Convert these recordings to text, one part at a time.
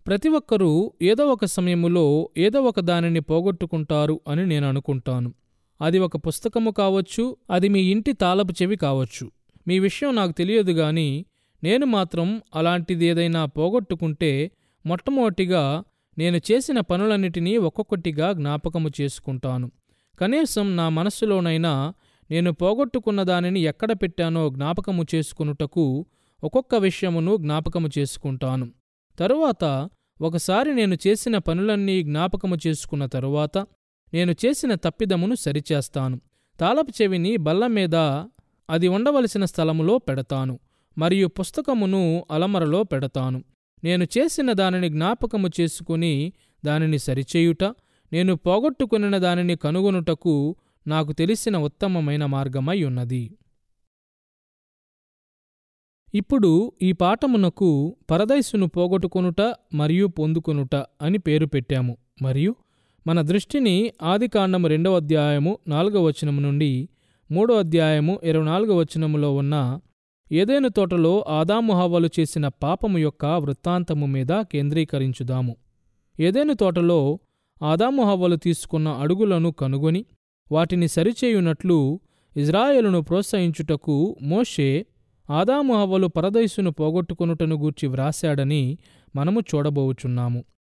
ప్రతి ఒక్కరూ ఏదో ఒక సమయములో ఏదో ఒక దానిని పోగొట్టుకుంటారు అని నేను అనుకుంటాను అది ఒక పుస్తకము కావచ్చు అది మీ ఇంటి తాళపు చెవి కావచ్చు మీ విషయం నాకు తెలియదు గాని నేను మాత్రం అలాంటిది ఏదైనా పోగొట్టుకుంటే మొట్టమొదటిగా నేను చేసిన పనులన్నిటినీ ఒక్కొక్కటిగా జ్ఞాపకము చేసుకుంటాను కనీసం నా మనస్సులోనైనా నేను పోగొట్టుకున్న దానిని ఎక్కడ పెట్టానో జ్ఞాపకము చేసుకునుటకు ఒక్కొక్క విషయమును జ్ఞాపకము చేసుకుంటాను తరువాత ఒకసారి నేను చేసిన పనులన్నీ జ్ఞాపకము చేసుకున్న తరువాత నేను చేసిన తప్పిదమును సరిచేస్తాను తాళపు చెవిని బల్ల మీద అది ఉండవలసిన స్థలములో పెడతాను మరియు పుస్తకమును అలమరలో పెడతాను నేను చేసిన దానిని జ్ఞాపకము చేసుకుని దానిని సరిచేయుట నేను పోగొట్టుకున్న దానిని కనుగొనుటకు నాకు తెలిసిన ఉత్తమమైన మార్గమై ఉన్నది ఇప్పుడు ఈ పాఠమునకు పరదైసును పోగొట్టుకొనుట మరియు పొందుకొనుట అని పేరు పెట్టాము మరియు మన దృష్టిని ఆదికాండము రెండవ అధ్యాయము నాలుగవ వచనము నుండి మూడో అధ్యాయము ఇరవై నాలుగవ వచనములో ఉన్న ఏదైనా తోటలో ఆదాము హవ్వలు చేసిన పాపము యొక్క వృత్తాంతము మీద కేంద్రీకరించుదాము ఏదైనా తోటలో ఆదాము హవ్వలు తీసుకున్న అడుగులను కనుగొని వాటిని సరిచేయునట్లు ఇజ్రాయేలును ప్రోత్సహించుటకు మోషే ఆదాము హవ్వలు పరదైసును పోగొట్టుకొనుటను గూర్చి వ్రాశాడని మనము చూడబోవుచున్నాము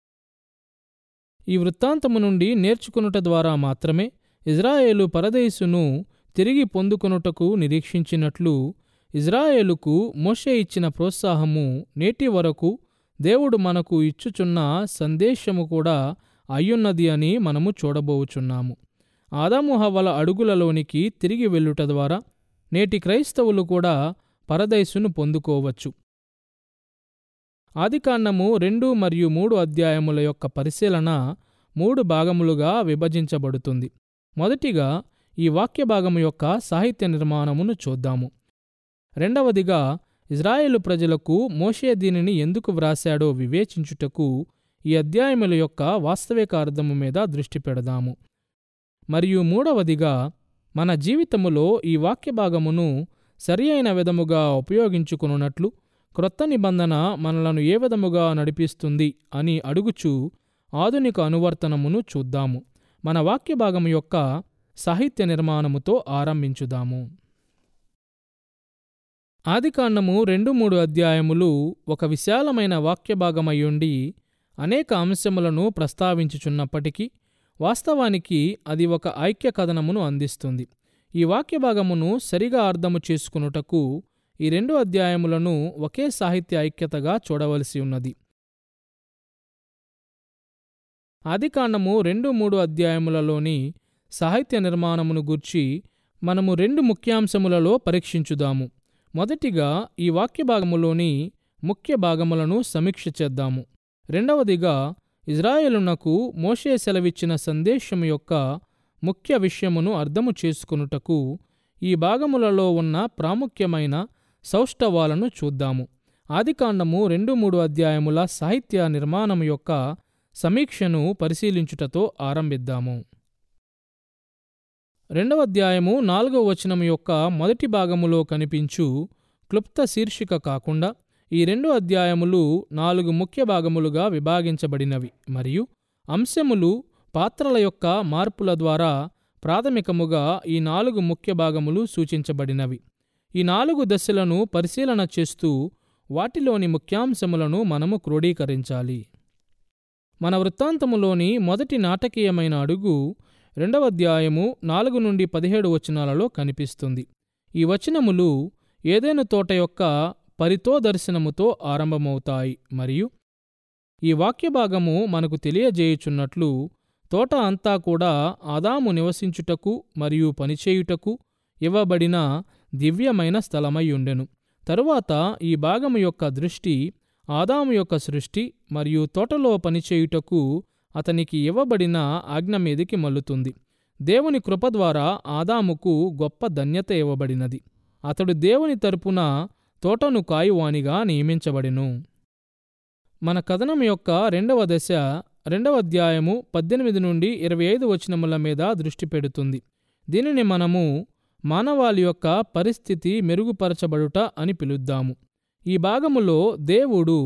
ఈ వృత్తాంతము నుండి నేర్చుకునుట ద్వారా మాత్రమే ఇజ్రాయేలు పరదేశును తిరిగి పొందుకొనుటకు నిరీక్షించినట్లు ఇజ్రాయేలుకు మోషే ఇచ్చిన ప్రోత్సాహము నేటి వరకు దేవుడు మనకు ఇచ్చుచున్న సందేశము కూడా అయ్యున్నది అని మనము చూడబోవుచున్నాము ఆదాము హవ్వల అడుగులలోనికి తిరిగి వెళ్ళుట ద్వారా నేటి క్రైస్తవులు కూడా పరదైసును పొందుకోవచ్చు ఆదికాండము రెండు మరియు మూడు అధ్యాయముల యొక్క పరిశీలన మూడు భాగములుగా విభజించబడుతుంది మొదటిగా ఈ వాక్య భాగము యొక్క సాహిత్య నిర్మాణమును చూద్దాము రెండవదిగా ఇజ్రాయేలు ప్రజలకు మోషే దీనిని ఎందుకు వ్రాశాడో వివేచించుటకు ఈ అధ్యాయముల యొక్క వాస్తవిక అర్థము మీద దృష్టి పెడదాము మరియు మూడవదిగా మన జీవితములో ఈ వాక్య భాగమును సరి అయిన విధముగా ఉపయోగించుకున్నట్లు క్రొత్త నిబంధన మనలను ఏ విధముగా నడిపిస్తుంది అని అడుగుచు ఆధునిక అనువర్తనమును చూద్దాము మన వాక్య భాగము యొక్క సాహిత్య నిర్మాణముతో ఆరంభించుదాము ఆదికాండము రెండు మూడు అధ్యాయములు ఒక విశాలమైన వాక్య భాగమయ్యుండి అనేక అంశములను ప్రస్తావించుచున్నప్పటికీ వాస్తవానికి అది ఒక ఐక్య కథనమును అందిస్తుంది ఈ వాక్య భాగమును సరిగా అర్థము చేసుకునుటకు ఈ రెండు అధ్యాయములను ఒకే సాహిత్య ఐక్యతగా చూడవలసి ఉన్నది ఆదికాండము రెండు మూడు అధ్యాయములలోని సాహిత్య నిర్మాణమును గూర్చి మనము రెండు ముఖ్యాంశములలో పరీక్షించుదాము మొదటిగా ఈ వాక్య భాగములోని ముఖ్య భాగములను సమీక్ష చేద్దాము రెండవదిగా ఇజ్రాయేలునకు మోషే సెలవిచ్చిన సందేశము యొక్క ముఖ్య విషయమును అర్థము చేసుకునుటకు ఈ భాగములలో ఉన్న ప్రాముఖ్యమైన సౌష్ఠవాలను చూద్దాము ఆదికాండము రెండు మూడు అధ్యాయముల సాహిత్య నిర్మాణం యొక్క సమీక్షను పరిశీలించుటతో ఆరంభిద్దాము రెండవ అధ్యాయము నాలుగవ వచనం యొక్క మొదటి భాగములో కనిపించు క్లుప్త శీర్షిక కాకుండా ఈ రెండు అధ్యాయములు నాలుగు ముఖ్య భాగములుగా విభాగించబడినవి మరియు అంశములు పాత్రల యొక్క మార్పుల ద్వారా ప్రాథమికముగా ఈ నాలుగు ముఖ్య భాగములు సూచించబడినవి ఈ నాలుగు దశలను పరిశీలన చేస్తూ వాటిలోని ముఖ్యాంశములను మనము క్రోడీకరించాలి మన వృత్తాంతములోని మొదటి నాటకీయమైన అడుగు రెండవ అధ్యాయము నాలుగు నుండి పదిహేడు వచనాలలో కనిపిస్తుంది ఈ వచనములు ఏదైనా తోట యొక్క పరితో దర్శనముతో ఆరంభమవుతాయి మరియు ఈ వాక్య భాగము మనకు తెలియజేయుచున్నట్లు తోట అంతా కూడా ఆదాము నివసించుటకు మరియు పనిచేయుటకు ఇవ్వబడిన దివ్యమైన స్థలమై ఉండెను తరువాత ఈ భాగము యొక్క దృష్టి ఆదాము యొక్క సృష్టి మరియు తోటలో పనిచేయుటకు అతనికి ఇవ్వబడిన ఆజ్ఞ మీదికి మల్లుతుంది దేవుని కృప ద్వారా ఆదాముకు గొప్ప ధన్యత ఇవ్వబడినది అతడు దేవుని తరపున తోటను కాయువానిగా నియమించబడెను మన కథనం యొక్క రెండవ దశ రెండవ అధ్యాయము పద్దెనిమిది నుండి ఇరవై ఐదు వచనముల మీద దృష్టి పెడుతుంది దీనిని మనము మానవాళి యొక్క పరిస్థితి మెరుగుపరచబడుట అని పిలుద్దాము ఈ భాగములో దేవుడు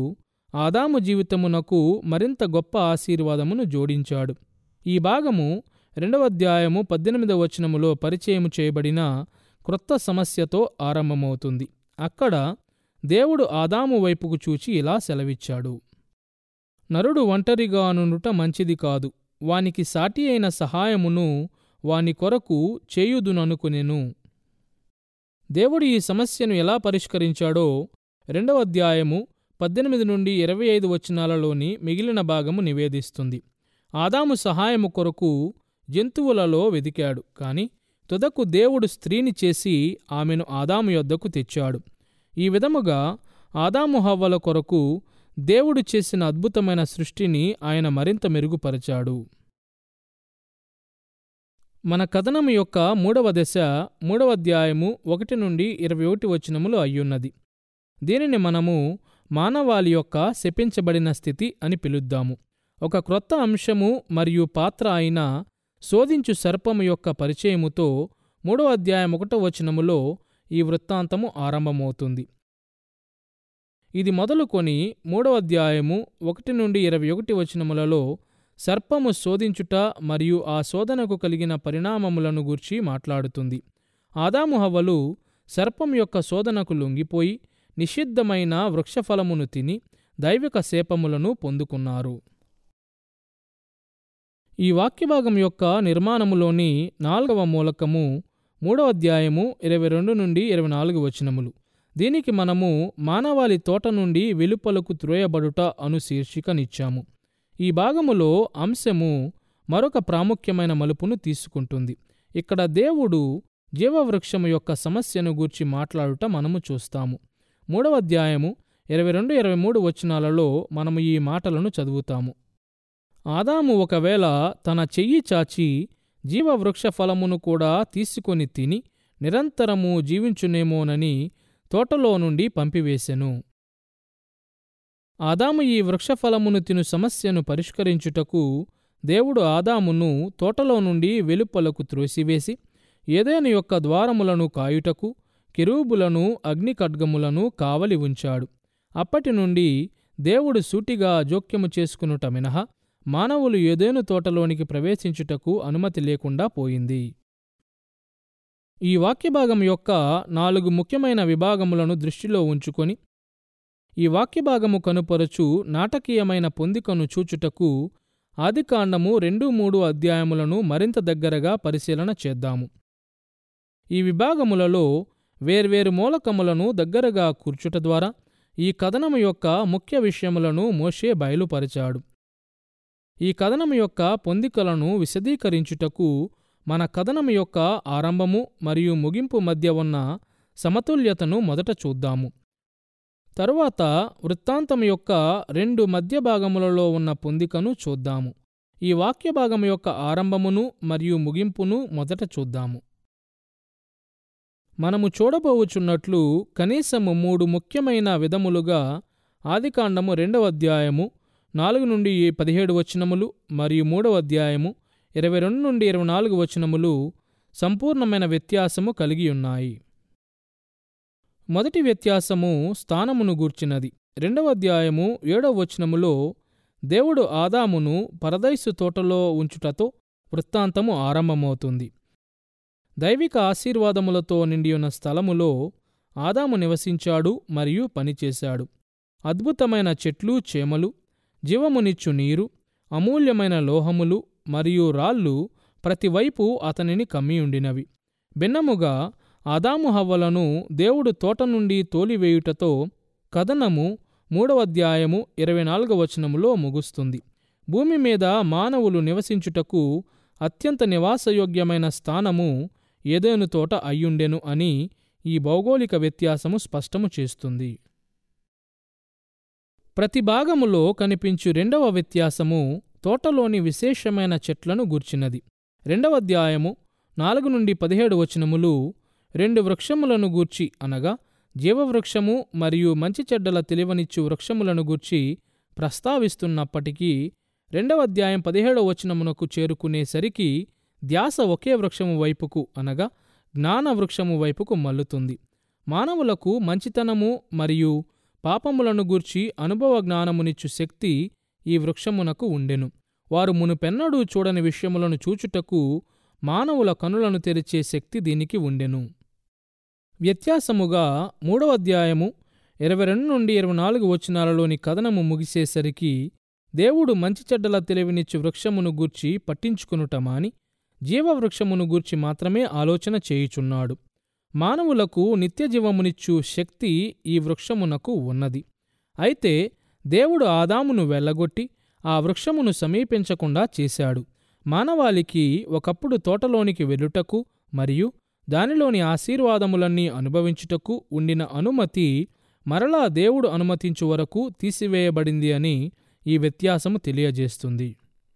ఆదాము జీవితమునకు మరింత గొప్ప ఆశీర్వాదమును జోడించాడు ఈ భాగము రెండవ అధ్యాయము పద్దెనిమిదవ వచనములో పరిచయం చేయబడిన క్రొత్త సమస్యతో ఆరంభమవుతుంది అక్కడ దేవుడు ఆదాము వైపుకు చూచి ఇలా సెలవిచ్చాడు నరుడు ఒంటరిగానుండుట మంచిది కాదు వానికి సాటి అయిన సహాయమును వాని కొరకు చేయుదుననుకునెను దేవుడు ఈ సమస్యను ఎలా పరిష్కరించాడో రెండవ అధ్యాయము పద్దెనిమిది నుండి ఇరవై ఐదు వచనాలలోని మిగిలిన భాగము నివేదిస్తుంది ఆదాము సహాయము కొరకు జంతువులలో వెదికాడు కాని తుదకు దేవుడు స్త్రీని చేసి ఆమెను ఆదాము యొద్దకు తెచ్చాడు ఈ విధముగా ఆదాము హవ్వల కొరకు దేవుడు చేసిన అద్భుతమైన సృష్టిని ఆయన మరింత మెరుగుపరిచాడు మన కథనం యొక్క మూడవ దశ మూడవ అధ్యాయము ఒకటి నుండి ఇరవై ఒకటి వచనములు అయ్యున్నది దీనిని మనము మానవాళి యొక్క శపించబడిన స్థితి అని పిలుద్దాము ఒక క్రొత్త అంశము మరియు పాత్ర అయిన శోధించు సర్పము యొక్క పరిచయముతో మూడవ అధ్యాయం ఒకటో వచనములో ఈ వృత్తాంతము ఆరంభమవుతుంది ఇది మొదలుకొని మూడవ అధ్యాయము ఒకటి నుండి ఇరవై ఒకటి వచనములలో సర్పము శోధించుట మరియు ఆ శోధనకు కలిగిన పరిణామములను గూర్చి మాట్లాడుతుంది ఆదాము హవ్వలు సర్పం యొక్క శోధనకు లొంగిపోయి నిషిద్ధమైన వృక్షఫలమును తిని దైవిక శాపములను పొందుకున్నారు ఈ వాక్యభాగం యొక్క నిర్మాణములోని నాలుగవ మూలకము మూడవ అధ్యాయము ఇరవై రెండు నుండి ఇరవై నాలుగు వచనములు దీనికి మనము మానవాళి తోట నుండి వెలుపలకు త్రోయబడుట అను శీర్షికనిచ్చాము ఈ భాగములో అంశము మరొక ప్రాముఖ్యమైన మలుపును తీసుకుంటుంది ఇక్కడ దేవుడు జీవవృక్షము యొక్క సమస్యను గూర్చి మాట్లాడుట మనము చూస్తాము మూడవ అధ్యాయము ఇరవై రెండు ఇరవై మూడు వచనాలలో మనము ఈ మాటలను చదువుతాము ఆదాము ఒకవేళ తన చెయ్యి చాచి జీవవృక్ష ఫలమును కూడా తీసుకొని తిని నిరంతరము జీవించునేమోనని తోటలో నుండి పంపివేశెను ఆదాము ఈ వృక్షఫలమును తిను సమస్యను పరిష్కరించుటకు దేవుడు ఆదామును తోటలో నుండి వెలుపలకు త్రోసివేసి ఏదైనా యొక్క ద్వారములను కాయుటకు కెరూబులను అగ్నిఖడ్గములను కావలి ఉంచాడు అప్పటి నుండి దేవుడు సూటిగా జోక్యము చేసుకునుట మినహా మానవులు ఏదేను తోటలోనికి ప్రవేశించుటకు అనుమతి లేకుండా పోయింది ఈ వాక్యభాగం యొక్క నాలుగు ముఖ్యమైన విభాగములను దృష్టిలో ఉంచుకొని ఈ వాక్యభాగము కనుపరచు నాటకీయమైన పొందికను చూచుటకు ఆదికాండము రెండు మూడు అధ్యాయములను మరింత దగ్గరగా పరిశీలన చేద్దాము ఈ విభాగములలో వేర్వేరు మూలకములను దగ్గరగా కూర్చుట ద్వారా ఈ కథనము యొక్క ముఖ్య విషయములను మోషే బయలుపరిచాడు ఈ కథనము యొక్క పొందికలను విశదీకరించుటకు మన కథనము యొక్క ఆరంభము మరియు ముగింపు మధ్య ఉన్న సమతుల్యతను మొదట చూద్దాము తరువాత వృత్తాంతం యొక్క రెండు మధ్య భాగములలో ఉన్న పొందికను చూద్దాము ఈ వాక్య భాగము యొక్క ఆరంభమును మరియు ముగింపును మొదట చూద్దాము మనము చూడబోవుచున్నట్లు కనీసము మూడు ముఖ్యమైన విధములుగా ఆదికాండము రెండవ అధ్యాయము నాలుగు నుండి పదిహేడు వచనములు మరియు మూడవ అధ్యాయము ఇరవై రెండు నుండి ఇరవై నాలుగు వచనములు సంపూర్ణమైన వ్యత్యాసము కలిగి ఉన్నాయి మొదటి వ్యత్యాసము స్థానమును గూర్చినది రెండవ అధ్యాయము ఏడవ వచనములో దేవుడు ఆదామును పరదైసు తోటలో ఉంచుటతో వృత్తాంతము ఆరంభమవుతుంది దైవిక ఆశీర్వాదములతో నిండియున్న స్థలములో ఆదాము నివసించాడు మరియు పనిచేశాడు అద్భుతమైన చెట్లు చేమలు జీవమునిచ్చు నీరు అమూల్యమైన లోహములు మరియు రాళ్ళు ప్రతివైపు అతనిని కమ్మియుండినవి భిన్నముగా ఆదాము హవ్వలను దేవుడు తోట నుండి తోలివేయుటతో కథనము మూడవ అధ్యాయము ఇరవై నాలుగవ వచనములో ముగుస్తుంది భూమి మీద మానవులు నివసించుటకు అత్యంత నివాసయోగ్యమైన స్థానము ఏదేను తోట అయ్యుండెను అని ఈ భౌగోళిక వ్యత్యాసము స్పష్టము చేస్తుంది ప్రతి భాగములో కనిపించు రెండవ వ్యత్యాసము తోటలోని విశేషమైన చెట్లను గూర్చినది రెండవ అధ్యాయము నాలుగు నుండి పదిహేడు వచనములు రెండు వృక్షములను గూర్చి అనగా జీవవృక్షము మరియు మంచి చెడ్డల తెలివనిచ్చు వృక్షములను గూర్చి ప్రస్తావిస్తున్నప్పటికీ రెండవ అధ్యాయం పదిహేడవ వచనమునకు చేరుకునేసరికి ధ్యాస ఒకే వృక్షము వైపుకు అనగా జ్ఞాన వృక్షము వైపుకు మల్లుతుంది మానవులకు మంచితనము మరియు పాపములను గూర్చి అనుభవ జ్ఞానమునిచ్చు శక్తి ఈ వృక్షమునకు ఉండెను వారు మునుపెన్నడూ చూడని విషయములను చూచుటకు మానవుల కనులను తెరిచే శక్తి దీనికి ఉండెను వ్యత్యాసముగా మూడవ అధ్యాయము ఇరవై రెండు నుండి ఇరవై నాలుగు వచనాలలోని కథనము ముగిసేసరికి దేవుడు మంచి చెడ్డల తెలివినిచ్చు వృక్షమును గూర్చి పట్టించుకునుట మాని జీవవృక్షమును గూర్చి మాత్రమే ఆలోచన చేయుచున్నాడు మానవులకు నిత్యజీవమునిచ్చు శక్తి ఈ వృక్షమునకు ఉన్నది అయితే దేవుడు ఆదామును వెళ్ళగొట్టి ఆ వృక్షమును సమీపించకుండా చేశాడు మానవాళికి ఒకప్పుడు తోటలోనికి వెళ్ళుటకు మరియు దానిలోని ఆశీర్వాదములన్నీ అనుభవించుటకు ఉండిన అనుమతి మరలా దేవుడు అనుమతించు వరకు తీసివేయబడింది అని ఈ వ్యత్యాసము తెలియజేస్తుంది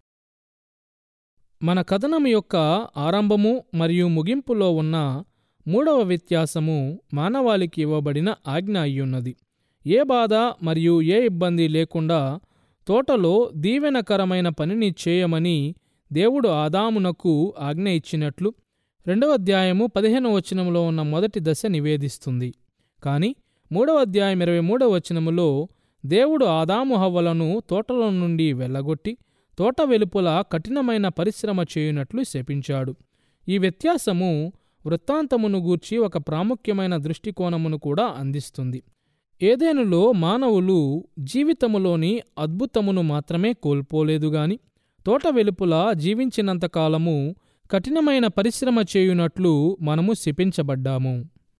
మన కథనం యొక్క ఆరంభము మరియు ముగింపులో ఉన్న మూడవ వ్యత్యాసము మానవాళికి ఇవ్వబడిన ఆజ్ఞ అయ్యున్నది ఏ బాధ మరియు ఏ ఇబ్బంది లేకుండా తోటలో దీవెనకరమైన పనిని చేయమని దేవుడు ఆదామునకు ఆజ్ఞ ఇచ్చినట్లు రెండవ అధ్యాయము పదిహేను వచనములో ఉన్న మొదటి దశ నివేదిస్తుంది కాని మూడవ అధ్యాయం ఇరవై మూడవ వచనములో దేవుడు ఆదాము హవ్వలను తోటలో నుండి వెళ్ళగొట్టి తోట వెలుపల కఠినమైన పరిశ్రమ చేయునట్లు శపించాడు ఈ వ్యత్యాసము వృత్తాంతమును గూర్చి ఒక ప్రాముఖ్యమైన దృష్టికోణమును కూడా అందిస్తుంది ఏదేనులో మానవులు జీవితములోని అద్భుతమును మాత్రమే కోల్పోలేదు గాని తోట వెలుపుల జీవించినంతకాలము కఠినమైన పరిశ్రమ చేయునట్లు మనము శపించబడ్డాము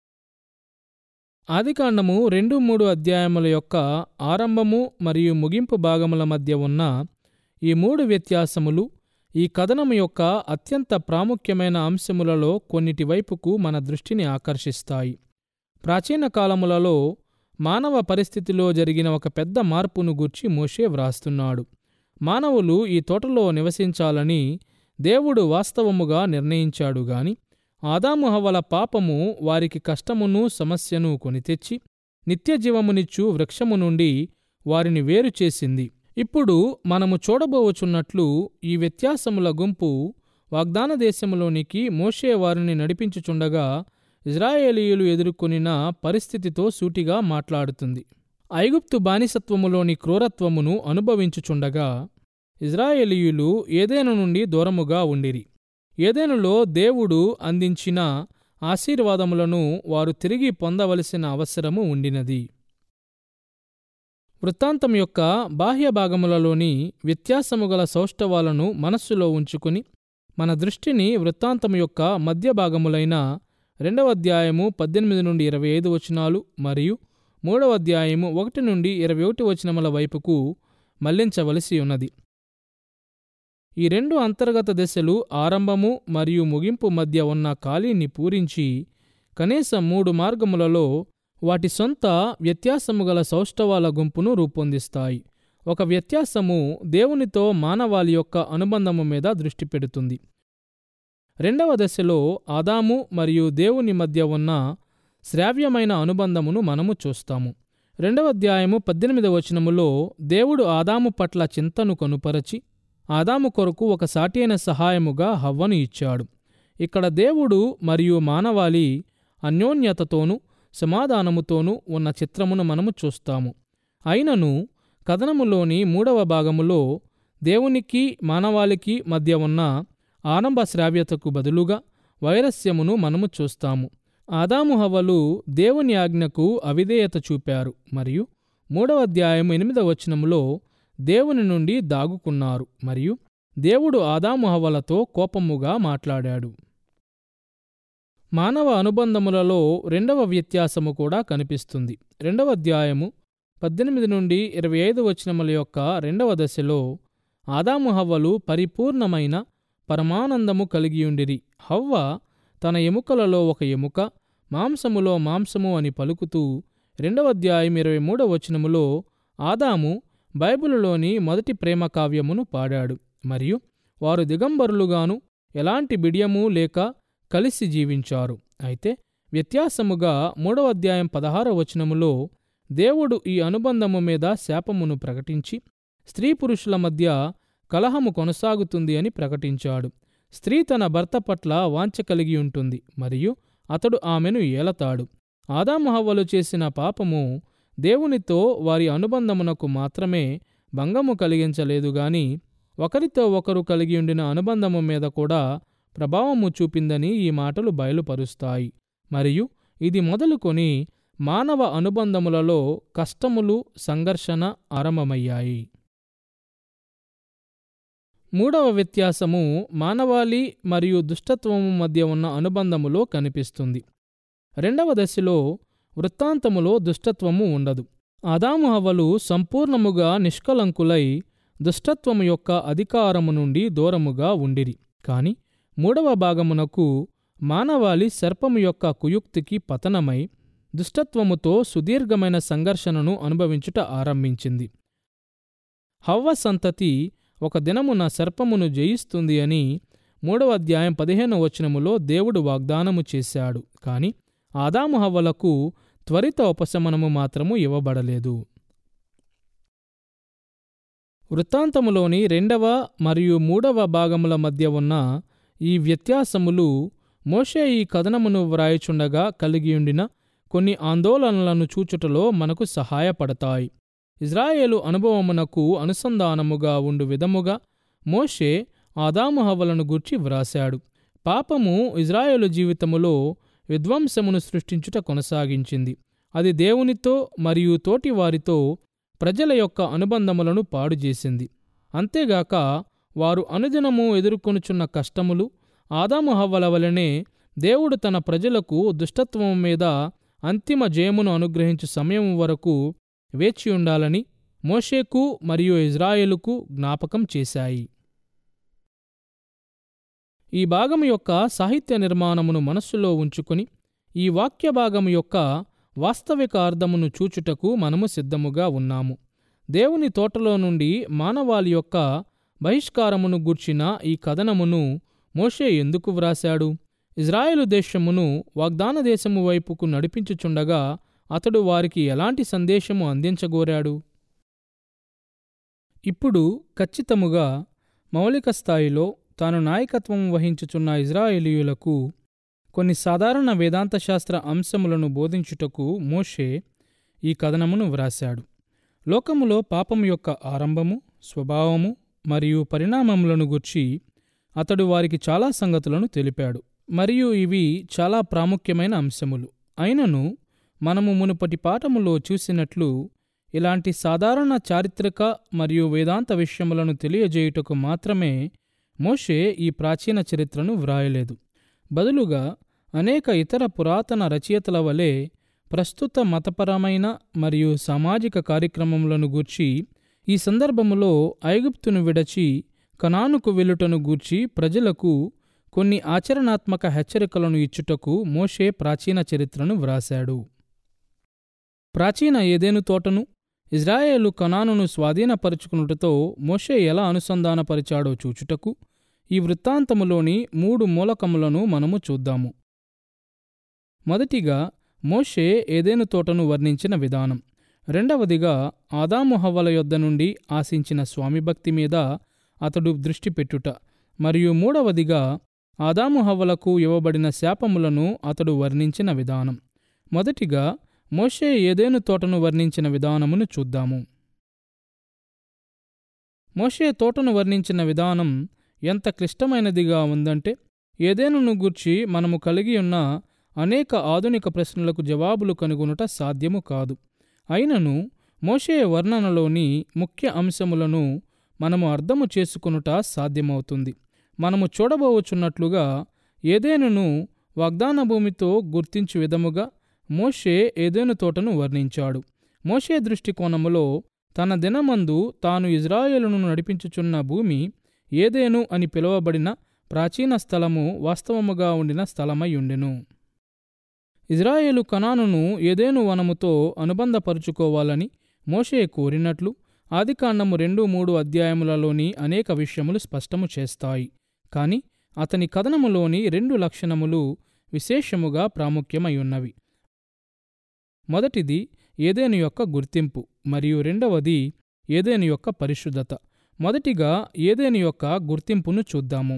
ఆదికాండము రెండు మూడు అధ్యాయముల యొక్క ఆరంభము మరియు ముగింపు భాగముల మధ్య ఉన్న ఈ మూడు వ్యత్యాసములు ఈ కథనము యొక్క అత్యంత ప్రాముఖ్యమైన అంశములలో కొన్నిటి వైపుకు మన దృష్టిని ఆకర్షిస్తాయి ప్రాచీన కాలములలో మానవ పరిస్థితిలో జరిగిన ఒక పెద్ద మార్పును గూర్చి మోషే వ్రాస్తున్నాడు మానవులు ఈ తోటలో నివసించాలని దేవుడు వాస్తవముగా నిర్ణయించాడు గాని ఆదాము హవ్వల పాపము వారికి కష్టమును సమస్యను కొనితెచ్చి నిత్యజీవమునిచ్చు వృక్షము నుండి వారిని వేరు చేసింది ఇప్పుడు మనము చూడబోవచున్నట్లు ఈ వ్యత్యాసముల గుంపు వాగ్దాన దేశములోనికి మోషే వారిని నడిపించుచుండగా ఇజ్రాయేలీయులు ఎదుర్కొనిన పరిస్థితితో సూటిగా మాట్లాడుతుంది ఐగుప్తు బానిసత్వములోని క్రూరత్వమును అనుభవించుచుండగా ఇజ్రాయేలీయులు ఏదేను నుండి దూరముగా ఉండిరి ఏదేనులో దేవుడు అందించిన ఆశీర్వాదములను వారు తిరిగి పొందవలసిన అవసరము ఉండినది వృత్తాంతం యొక్క బాహ్య భాగములలోని వ్యత్యాసము గల సౌష్ఠవాలను మనస్సులో ఉంచుకుని మన దృష్టిని వృత్తాంతం యొక్క మధ్య భాగములైన రెండవ అధ్యాయము పద్దెనిమిది నుండి ఇరవై ఐదు వచనాలు మరియు మూడవ అధ్యాయము ఒకటి నుండి ఇరవై ఒకటి వచనముల వైపుకు మళ్లించవలసి ఉన్నది ఈ రెండు అంతర్గత దశలు ఆరంభము మరియు ముగింపు మధ్య ఉన్న ఖాళీని పూరించి కనీసం మూడు మార్గములలో వాటి సొంత వ్యత్యాసము గల సౌష్ఠవాల గుంపును రూపొందిస్తాయి ఒక వ్యత్యాసము దేవునితో మానవాళి యొక్క అనుబంధము మీద దృష్టి పెడుతుంది రెండవ దశలో ఆదాము మరియు దేవుని మధ్య ఉన్న శ్రావ్యమైన అనుబంధమును మనము చూస్తాము రెండవ అధ్యాయము పద్దెనిమిదవ వచనములో దేవుడు ఆదాము పట్ల చింతను కొనుపరచి ఆదాము కొరకు ఒక సాటియైన సహాయముగా హవ్వను ఇచ్చాడు ఇక్కడ దేవుడు మరియు మానవాళి అన్యోన్యతతోనూ సమాధానముతోనూ ఉన్న చిత్రమును మనము చూస్తాము అయినను కథనములోని మూడవ భాగములో దేవునికి మానవాళికి మధ్య ఉన్న ఆరంభ శ్రావ్యతకు బదులుగా వైరస్యమును మనము చూస్తాము ఆదాము హవ్వలు దేవుని ఆజ్ఞకు అవిధేయత చూపారు మరియు మూడవ అధ్యాయం ఎనిమిదవ వచనములో దేవుని నుండి దాగుకున్నారు మరియు దేవుడు ఆదాము హవ్వలతో కోపముగా మాట్లాడాడు మానవ అనుబంధములలో రెండవ వ్యత్యాసము కూడా కనిపిస్తుంది రెండవ అధ్యాయము పద్దెనిమిది నుండి ఇరవై ఐదు వచనముల యొక్క రెండవ దశలో ఆదాము హవ్వలు పరిపూర్ణమైన పరమానందము కలిగియుండిరి హవ్వ తన ఎముకలలో ఒక ఎముక మాంసములో మాంసము అని పలుకుతూ రెండవ అధ్యాయం ఇరవై మూడవ వచనములో ఆదాము బైబిలులోని మొదటి ప్రేమ కావ్యమును పాడాడు మరియు వారు దిగంబరులుగాను ఎలాంటి బిడియము లేక కలిసి జీవించారు అయితే వ్యత్యాసముగా మూడవ అధ్యాయం పదహారవ వచనములో దేవుడు ఈ అనుబంధము మీద శాపమును ప్రకటించి స్త్రీ పురుషుల మధ్య కలహము కొనసాగుతుంది అని ప్రకటించాడు స్త్రీ తన భర్త పట్ల వాంఛ కలిగి ఉంటుంది మరియు అతడు ఆమెను ఏలతాడు ఆదాము హవ్వలు చేసిన పాపము దేవునితో వారి అనుబంధమునకు మాత్రమే భంగము కలిగించలేదు గాని ఒకరితో ఒకరు కలిగి ఉండిన అనుబంధము మీద కూడా ప్రభావము చూపిందని ఈ మాటలు బయలుపరుస్తాయి మరియు ఇది మొదలుకొని మానవ అనుబంధములలో కష్టములు సంఘర్షణ ఆరంభమయ్యాయి మూడవ వ్యత్యాసము మానవాళి మరియు దుష్టత్వము మధ్య ఉన్న అనుబంధములో కనిపిస్తుంది రెండవ దశలో వృత్తాంతములో దుష్టత్వము ఉండదు ఆదాము హవ్వలు సంపూర్ణముగా నిష్కలంకులై దుష్టత్వము యొక్క అధికారము నుండి దూరముగా ఉండిరి కాని మూడవ భాగమునకు మానవాళి సర్పము యొక్క కుయుక్తికి పతనమై దుష్టత్వముతో సుదీర్ఘమైన సంఘర్షణను అనుభవించుట ఆరంభించింది హవ్వ సంతతి ఒక దినమున సర్పమును జయిస్తుంది అని మూడవ అధ్యాయం పదిహేను వచనములో దేవుడు వాగ్దానము చేశాడు కాని ఆదాము హవ్వలకు త్వరిత ఉపశమనము మాత్రము ఇవ్వబడలేదు వృత్తాంతములోని రెండవ మరియు మూడవ భాగముల మధ్య ఉన్న ఈ వ్యత్యాసములు మోషే ఈ కథనమును వ్రాయుచుండగా కలిగియుండిన కొన్ని ఆందోళనలను చూచుటలో మనకు సహాయపడతాయి ఇజ్రాయేలు అనుభవమునకు అనుసంధానముగా ఉండు విధముగా మోషే ఆదాము హవ్వలను గూర్చి వ్రాశాడు పాపము ఇజ్రాయేలు జీవితములో విధ్వంసమును సృష్టించుట కొనసాగించింది అది దేవునితో మరియు తోటివారితో ప్రజల యొక్క అనుబంధములను పాడు చేసింది అంతేగాక వారు అనుదినము ఎదుర్కొనుచున్న కష్టములు ఆదాము హవ్వల వలనే దేవుడు తన ప్రజలకు దుష్టత్వము మీద అంతిమ జయమును అనుగ్రహించు సమయం వరకు వేచి ఉండాలని మోషేకు మరియు ఇజ్రాయేలుకు జ్ఞాపకం చేశాయి ఈ భాగము యొక్క సాహిత్య నిర్మాణమును మనస్సులో ఉంచుకొని ఈ వాక్య భాగము యొక్క వాస్తవిక అర్థమును చూచుటకు మనము సిద్ధముగా ఉన్నాము దేవుని తోటలో నుండి మానవాళి యొక్క బహిష్కారమును గూర్చిన ఈ కథనమును మోషే ఎందుకు వ్రాశాడు ఇజ్రాయేలు దేశమును వాగ్దాన దేశము వైపుకు నడిపించుచుండగా అతడు వారికి ఎలాంటి సందేశము అందించగోరాడు ఇప్పుడు ఖచ్చితముగా మౌలిక స్థాయిలో తాను నాయకత్వం వహించుచున్న ఇజ్రాయేలీయులకు కొన్ని సాధారణ వేదాంత శాస్త్ర అంశములను బోధించుటకు మోషే ఈ కథనమును వ్రాశాడు లోకములో పాపము యొక్క ఆరంభము స్వభావము మరియు పరిణామములను గుర్చి అతడు వారికి చాలా సంగతులను తెలిపాడు మరియు ఇవి చాలా ప్రాముఖ్యమైన అంశములు అయినను మనము మునుపటి పాఠములో చూసినట్లు ఇలాంటి సాధారణ చారిత్రక మరియు వేదాంత విషయములను తెలియజేయుటకు మాత్రమే మోషే ఈ ప్రాచీన చరిత్రను వ్రాయలేదు బదులుగా అనేక ఇతర పురాతన రచయితల వలె ప్రస్తుత మతపరమైన మరియు సామాజిక కార్యక్రమములను గూర్చి ఈ సందర్భములో ఐగుప్తును విడచి కనానుకు వెలుటను గూర్చి ప్రజలకు కొన్ని ఆచరణాత్మక హెచ్చరికలను ఇచ్చుటకు మోషే ప్రాచీన చరిత్రను వ్రాశాడు ప్రాచీన ఏదేను తోటను ఇజ్రాయేలు కనానును స్వాధీనపరుచుకునుటతో మోషే ఎలా అనుసంధానపరిచాడో చూచుటకు ఈ వృత్తాంతములోని మూడు మూలకములను మనము చూద్దాము మొదటిగా మోషే ఏదేను తోటను వర్ణించిన విధానం రెండవదిగా ఆదాము హవ్వల యొద్ద నుండి ఆశించిన స్వామిభక్తి మీద అతడు దృష్టి పెట్టుట మరియు మూడవదిగా ఆదాము హవ్వలకు ఇవ్వబడిన శాపములను అతడు వర్ణించిన విధానం మొదటిగా మోషే ఏదేను తోటను వర్ణించిన విధానమును చూద్దాము మోషే తోటను వర్ణించిన విధానం ఎంత క్లిష్టమైనదిగా ఉందంటే ఏదేనును గూర్చి మనము కలిగి ఉన్న అనేక ఆధునిక ప్రశ్నలకు జవాబులు కనుగొనుట సాధ్యము కాదు అయినను మోషే వర్ణనలోని ముఖ్య అంశములను మనము అర్థము చేసుకొనుట సాధ్యమవుతుంది మనము చూడబోవచున్నట్లుగా ఏదేనును వాగ్దాన భూమితో గుర్తించు విధముగా మోషే ఏదేను తోటను వర్ణించాడు మోషే దృష్టికోణములో తన దినమందు తాను ఇజ్రాయేలును నడిపించుచున్న భూమి ఏదేను అని పిలువబడిన ప్రాచీన స్థలము వాస్తవముగా ఉండిన స్థలమై ఉండెను ఇజ్రాయేలు కనానును ఏదేను వనముతో అనుబంధపరుచుకోవాలని మోషే కోరినట్లు ఆదికాండము రెండు మూడు అధ్యాయములలోని అనేక విషయములు స్పష్టము చేస్తాయి కాని అతని కథనములోని రెండు లక్షణములు విశేషముగా ప్రాముఖ్యమై మొదటిది ఏదేను యొక్క గుర్తింపు మరియు రెండవది ఏదేను యొక్క పరిశుద్ధత మొదటిగా ఏదేను యొక్క గుర్తింపును చూద్దాము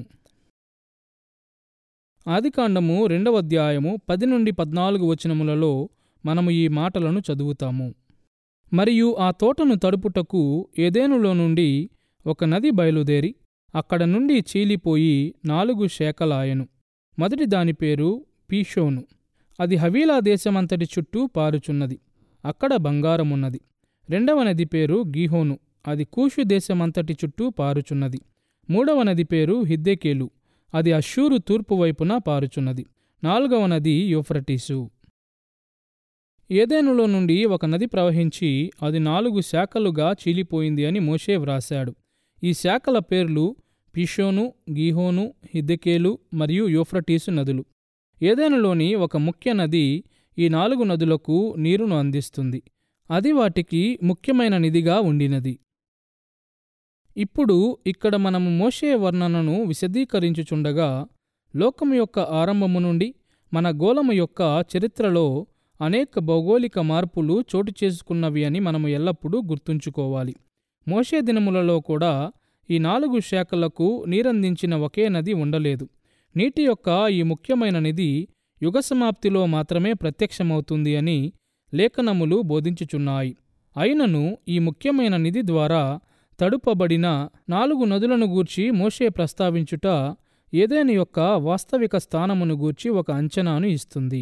ఆదికాండము రెండవ అధ్యాయము పది నుండి పద్నాలుగు వచనములలో మనము ఈ మాటలను చదువుతాము మరియు ఆ తోటను తడుపుటకు ఏదేనులో నుండి ఒక నది బయలుదేరి అక్కడ నుండి చీలిపోయి నాలుగు శాఖలాయెను మొదటి దాని పేరు పీషోను అది హవీలా దేశమంతటి చుట్టూ పారుచున్నది అక్కడ బంగారమున్నది రెండవ నది పేరు గీహోను అది కూషు దేశమంతటి చుట్టూ పారుచున్నది మూడవ నది పేరు హిద్దెకేలు అది అషూరు తూర్పు వైపున పారుచున్నది నాలుగవ నది యూఫ్రటీసు ఏదేనులో నుండి ఒక నది ప్రవహించి అది నాలుగు శాఖలుగా చీలిపోయింది అని మోషే వ్రాశాడు ఈ శాఖల పేర్లు పిషోను గీహోను హిద్దెకేలు మరియు యూఫ్రటీసు నదులు ఏదేనులోని ఒక ముఖ్య నది ఈ నాలుగు నదులకు నీరును అందిస్తుంది అది వాటికి ముఖ్యమైన నిధిగా ఉండినది ఇప్పుడు ఇక్కడ మనము మోషే వర్ణనను విశదీకరించుచుండగా లోకము యొక్క ఆరంభము నుండి మన గోళము యొక్క చరిత్రలో అనేక భౌగోళిక మార్పులు చోటు చేసుకున్నవి అని మనము ఎల్లప్పుడూ గుర్తుంచుకోవాలి మోషే దినములలో కూడా ఈ నాలుగు శాఖలకు నీరందించిన ఒకే నది ఉండలేదు నీటి యొక్క ఈ ముఖ్యమైన నిధి యుగ సమాప్తిలో మాత్రమే ప్రత్యక్షమవుతుంది అని లేఖనములు బోధించుచున్నాయి అయినను ఈ ముఖ్యమైన నిధి ద్వారా తడుపబడిన నాలుగు నదులను గూర్చి మోషే ప్రస్తావించుట ఏదేని యొక్క వాస్తవిక స్థానమును గూర్చి ఒక అంచనాను ఇస్తుంది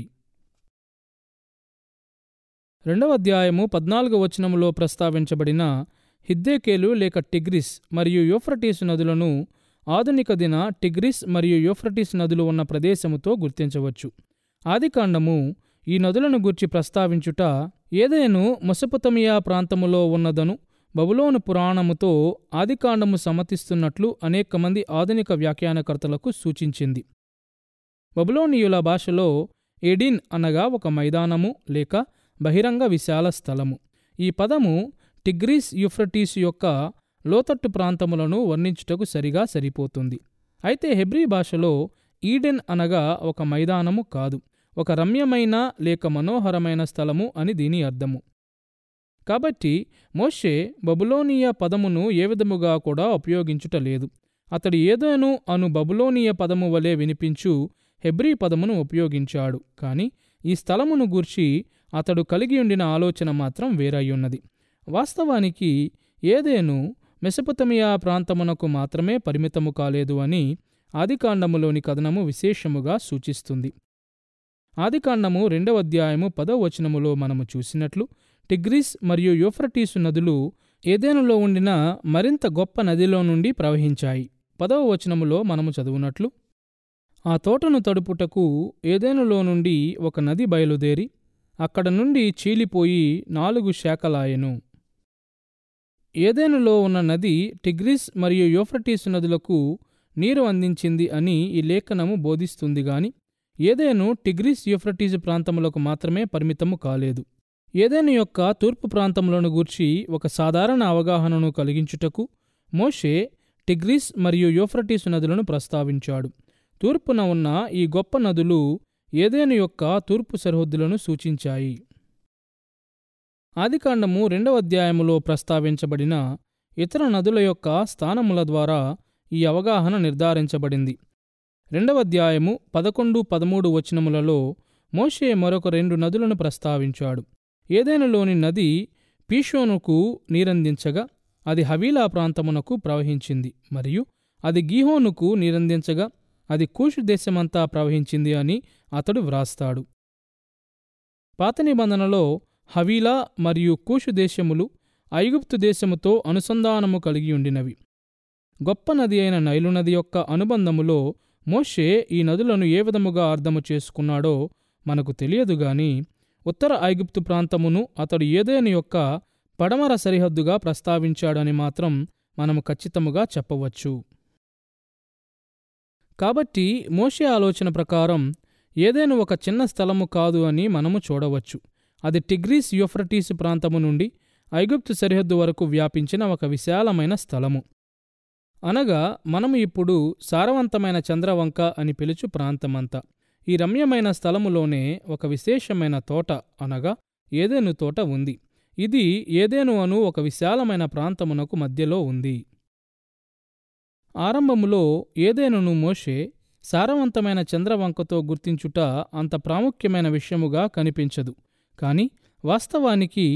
రెండవ అధ్యాయము పద్నాలుగవ వచనములో ప్రస్తావించబడిన హిద్దేకేలు లేక టిగ్రిస్ మరియు యూఫ్రటీస్ నదులను ఆధునిక దిన టిగ్రిస్ మరియు యూఫ్రటీస్ నదులు ఉన్న ప్రదేశముతో గుర్తించవచ్చు ఆదికాండము ఈ నదులను గూర్చి ప్రస్తావించుట ఏదేను మొసపొతమియా ప్రాంతములో ఉన్నదను బబులోను పురాణముతో ఆదికాండము సమ్మతిస్తున్నట్లు అనేక మంది ఆధునిక వ్యాఖ్యానకర్తలకు సూచించింది బబులోనియుల భాషలో ఎడిన్ అనగా ఒక మైదానము లేక బహిరంగ విశాల స్థలము ఈ పదము టిగ్రీస్ యుఫ్రటీస్ యొక్క లోతట్టు ప్రాంతములను వర్ణించుటకు సరిగా సరిపోతుంది అయితే హెబ్రీ భాషలో ఈడెన్ అనగా ఒక మైదానము కాదు ఒక రమ్యమైన లేక మనోహరమైన స్థలము అని దీని అర్థము కాబట్టి మోషే బబులోనియా పదమును ఏ విధముగా కూడా ఉపయోగించుట లేదు అతడు ఏదోను అను బబులోనియ పదము వలె వినిపించు హెబ్రీ పదమును ఉపయోగించాడు కాని ఈ స్థలమును గూర్చి అతడు కలిగి ఉండిన ఆలోచన మాత్రం వేరయ్యున్నది వాస్తవానికి ఏదేను మెసపొతమియా ప్రాంతమునకు మాత్రమే పరిమితము కాలేదు అని ఆదికాండములోని కథనము విశేషముగా సూచిస్తుంది ఆదికాండము రెండవ అధ్యాయము పదవ వచనములో మనము చూసినట్లు టిగ్రిస్ మరియు యూఫ్రటీసు నదులు ఏదేనులో ఉండిన మరింత గొప్ప నదిలో నుండి ప్రవహించాయి పదవ వచనములో మనము చదువునట్లు ఆ తోటను తడుపుటకు ఏదేనులో నుండి ఒక నది బయలుదేరి అక్కడ నుండి చీలిపోయి నాలుగు శాఖలాయెను ఏదేనులో ఉన్న నది టిగ్రిస్ మరియు యూఫ్రటీసు నదులకు నీరు అందించింది అని ఈ లేఖనము బోధిస్తుంది గాని ఏదేను టిగ్రిస్ యూఫ్రటీసు ప్రాంతములకు మాత్రమే పరిమితము కాలేదు ఏదేను యొక్క తూర్పు ప్రాంతములను గూర్చి ఒక సాధారణ అవగాహనను కలిగించుటకు మోషే టిగ్రిస్ మరియు యూఫ్రటీసు నదులను ప్రస్తావించాడు తూర్పున ఉన్న ఈ గొప్ప నదులు ఏదేను యొక్క తూర్పు సరిహద్దులను సూచించాయి ఆదికాండము రెండవ అధ్యాయములో ప్రస్తావించబడిన ఇతర నదుల యొక్క స్థానముల ద్వారా ఈ అవగాహన నిర్ధారించబడింది రెండవ అధ్యాయము పదకొండు పదమూడు వచనములలో మోషే మరొక రెండు నదులను ప్రస్తావించాడు ఏదేనులోని నది పీషోనుకు నీరందించగా అది హవీలా ప్రాంతమునకు ప్రవహించింది మరియు అది గీహోనుకు నీరందించగా అది కూషు దేశమంతా ప్రవహించింది అని అతడు వ్రాస్తాడు పాత నిబంధనలో హవీలా మరియు కూషు దేశములు ఐగుప్తు దేశముతో అనుసంధానము కలిగి ఉండినవి గొప్ప నది అయిన నైలు నది యొక్క అనుబంధములో మోషే ఈ నదులను ఏ విధముగా అర్థము చేసుకున్నాడో మనకు తెలియదు గాని ఉత్తర ఐగుప్తు ప్రాంతమును అతడు ఏదేని యొక్క పడమర సరిహద్దుగా ప్రస్తావించాడని మాత్రం మనము ఖచ్చితముగా చెప్పవచ్చు కాబట్టి మోషే ఆలోచన ప్రకారం ఏదేను ఒక చిన్న స్థలము కాదు అని మనము చూడవచ్చు అది టిగ్రీస్ యూఫ్రటీస్ ప్రాంతము నుండి ఐగుప్తు సరిహద్దు వరకు వ్యాపించిన ఒక విశాలమైన స్థలము అనగా మనము ఇప్పుడు సారవంతమైన చంద్రవంక అని పిలుచు ప్రాంతమంతా ఈ రమ్యమైన స్థలములోనే ఒక విశేషమైన తోట అనగా ఏదేను తోట ఉంది ఇది ఏదేను అను ఒక విశాలమైన ప్రాంతమునకు మధ్యలో ఉంది ఆరంభములో ఏదేనును మోషే సారవంతమైన చంద్రవంకతో గుర్తించుట అంత ప్రాముఖ్యమైన విషయముగా కనిపించదు కాని వాస్తవానికి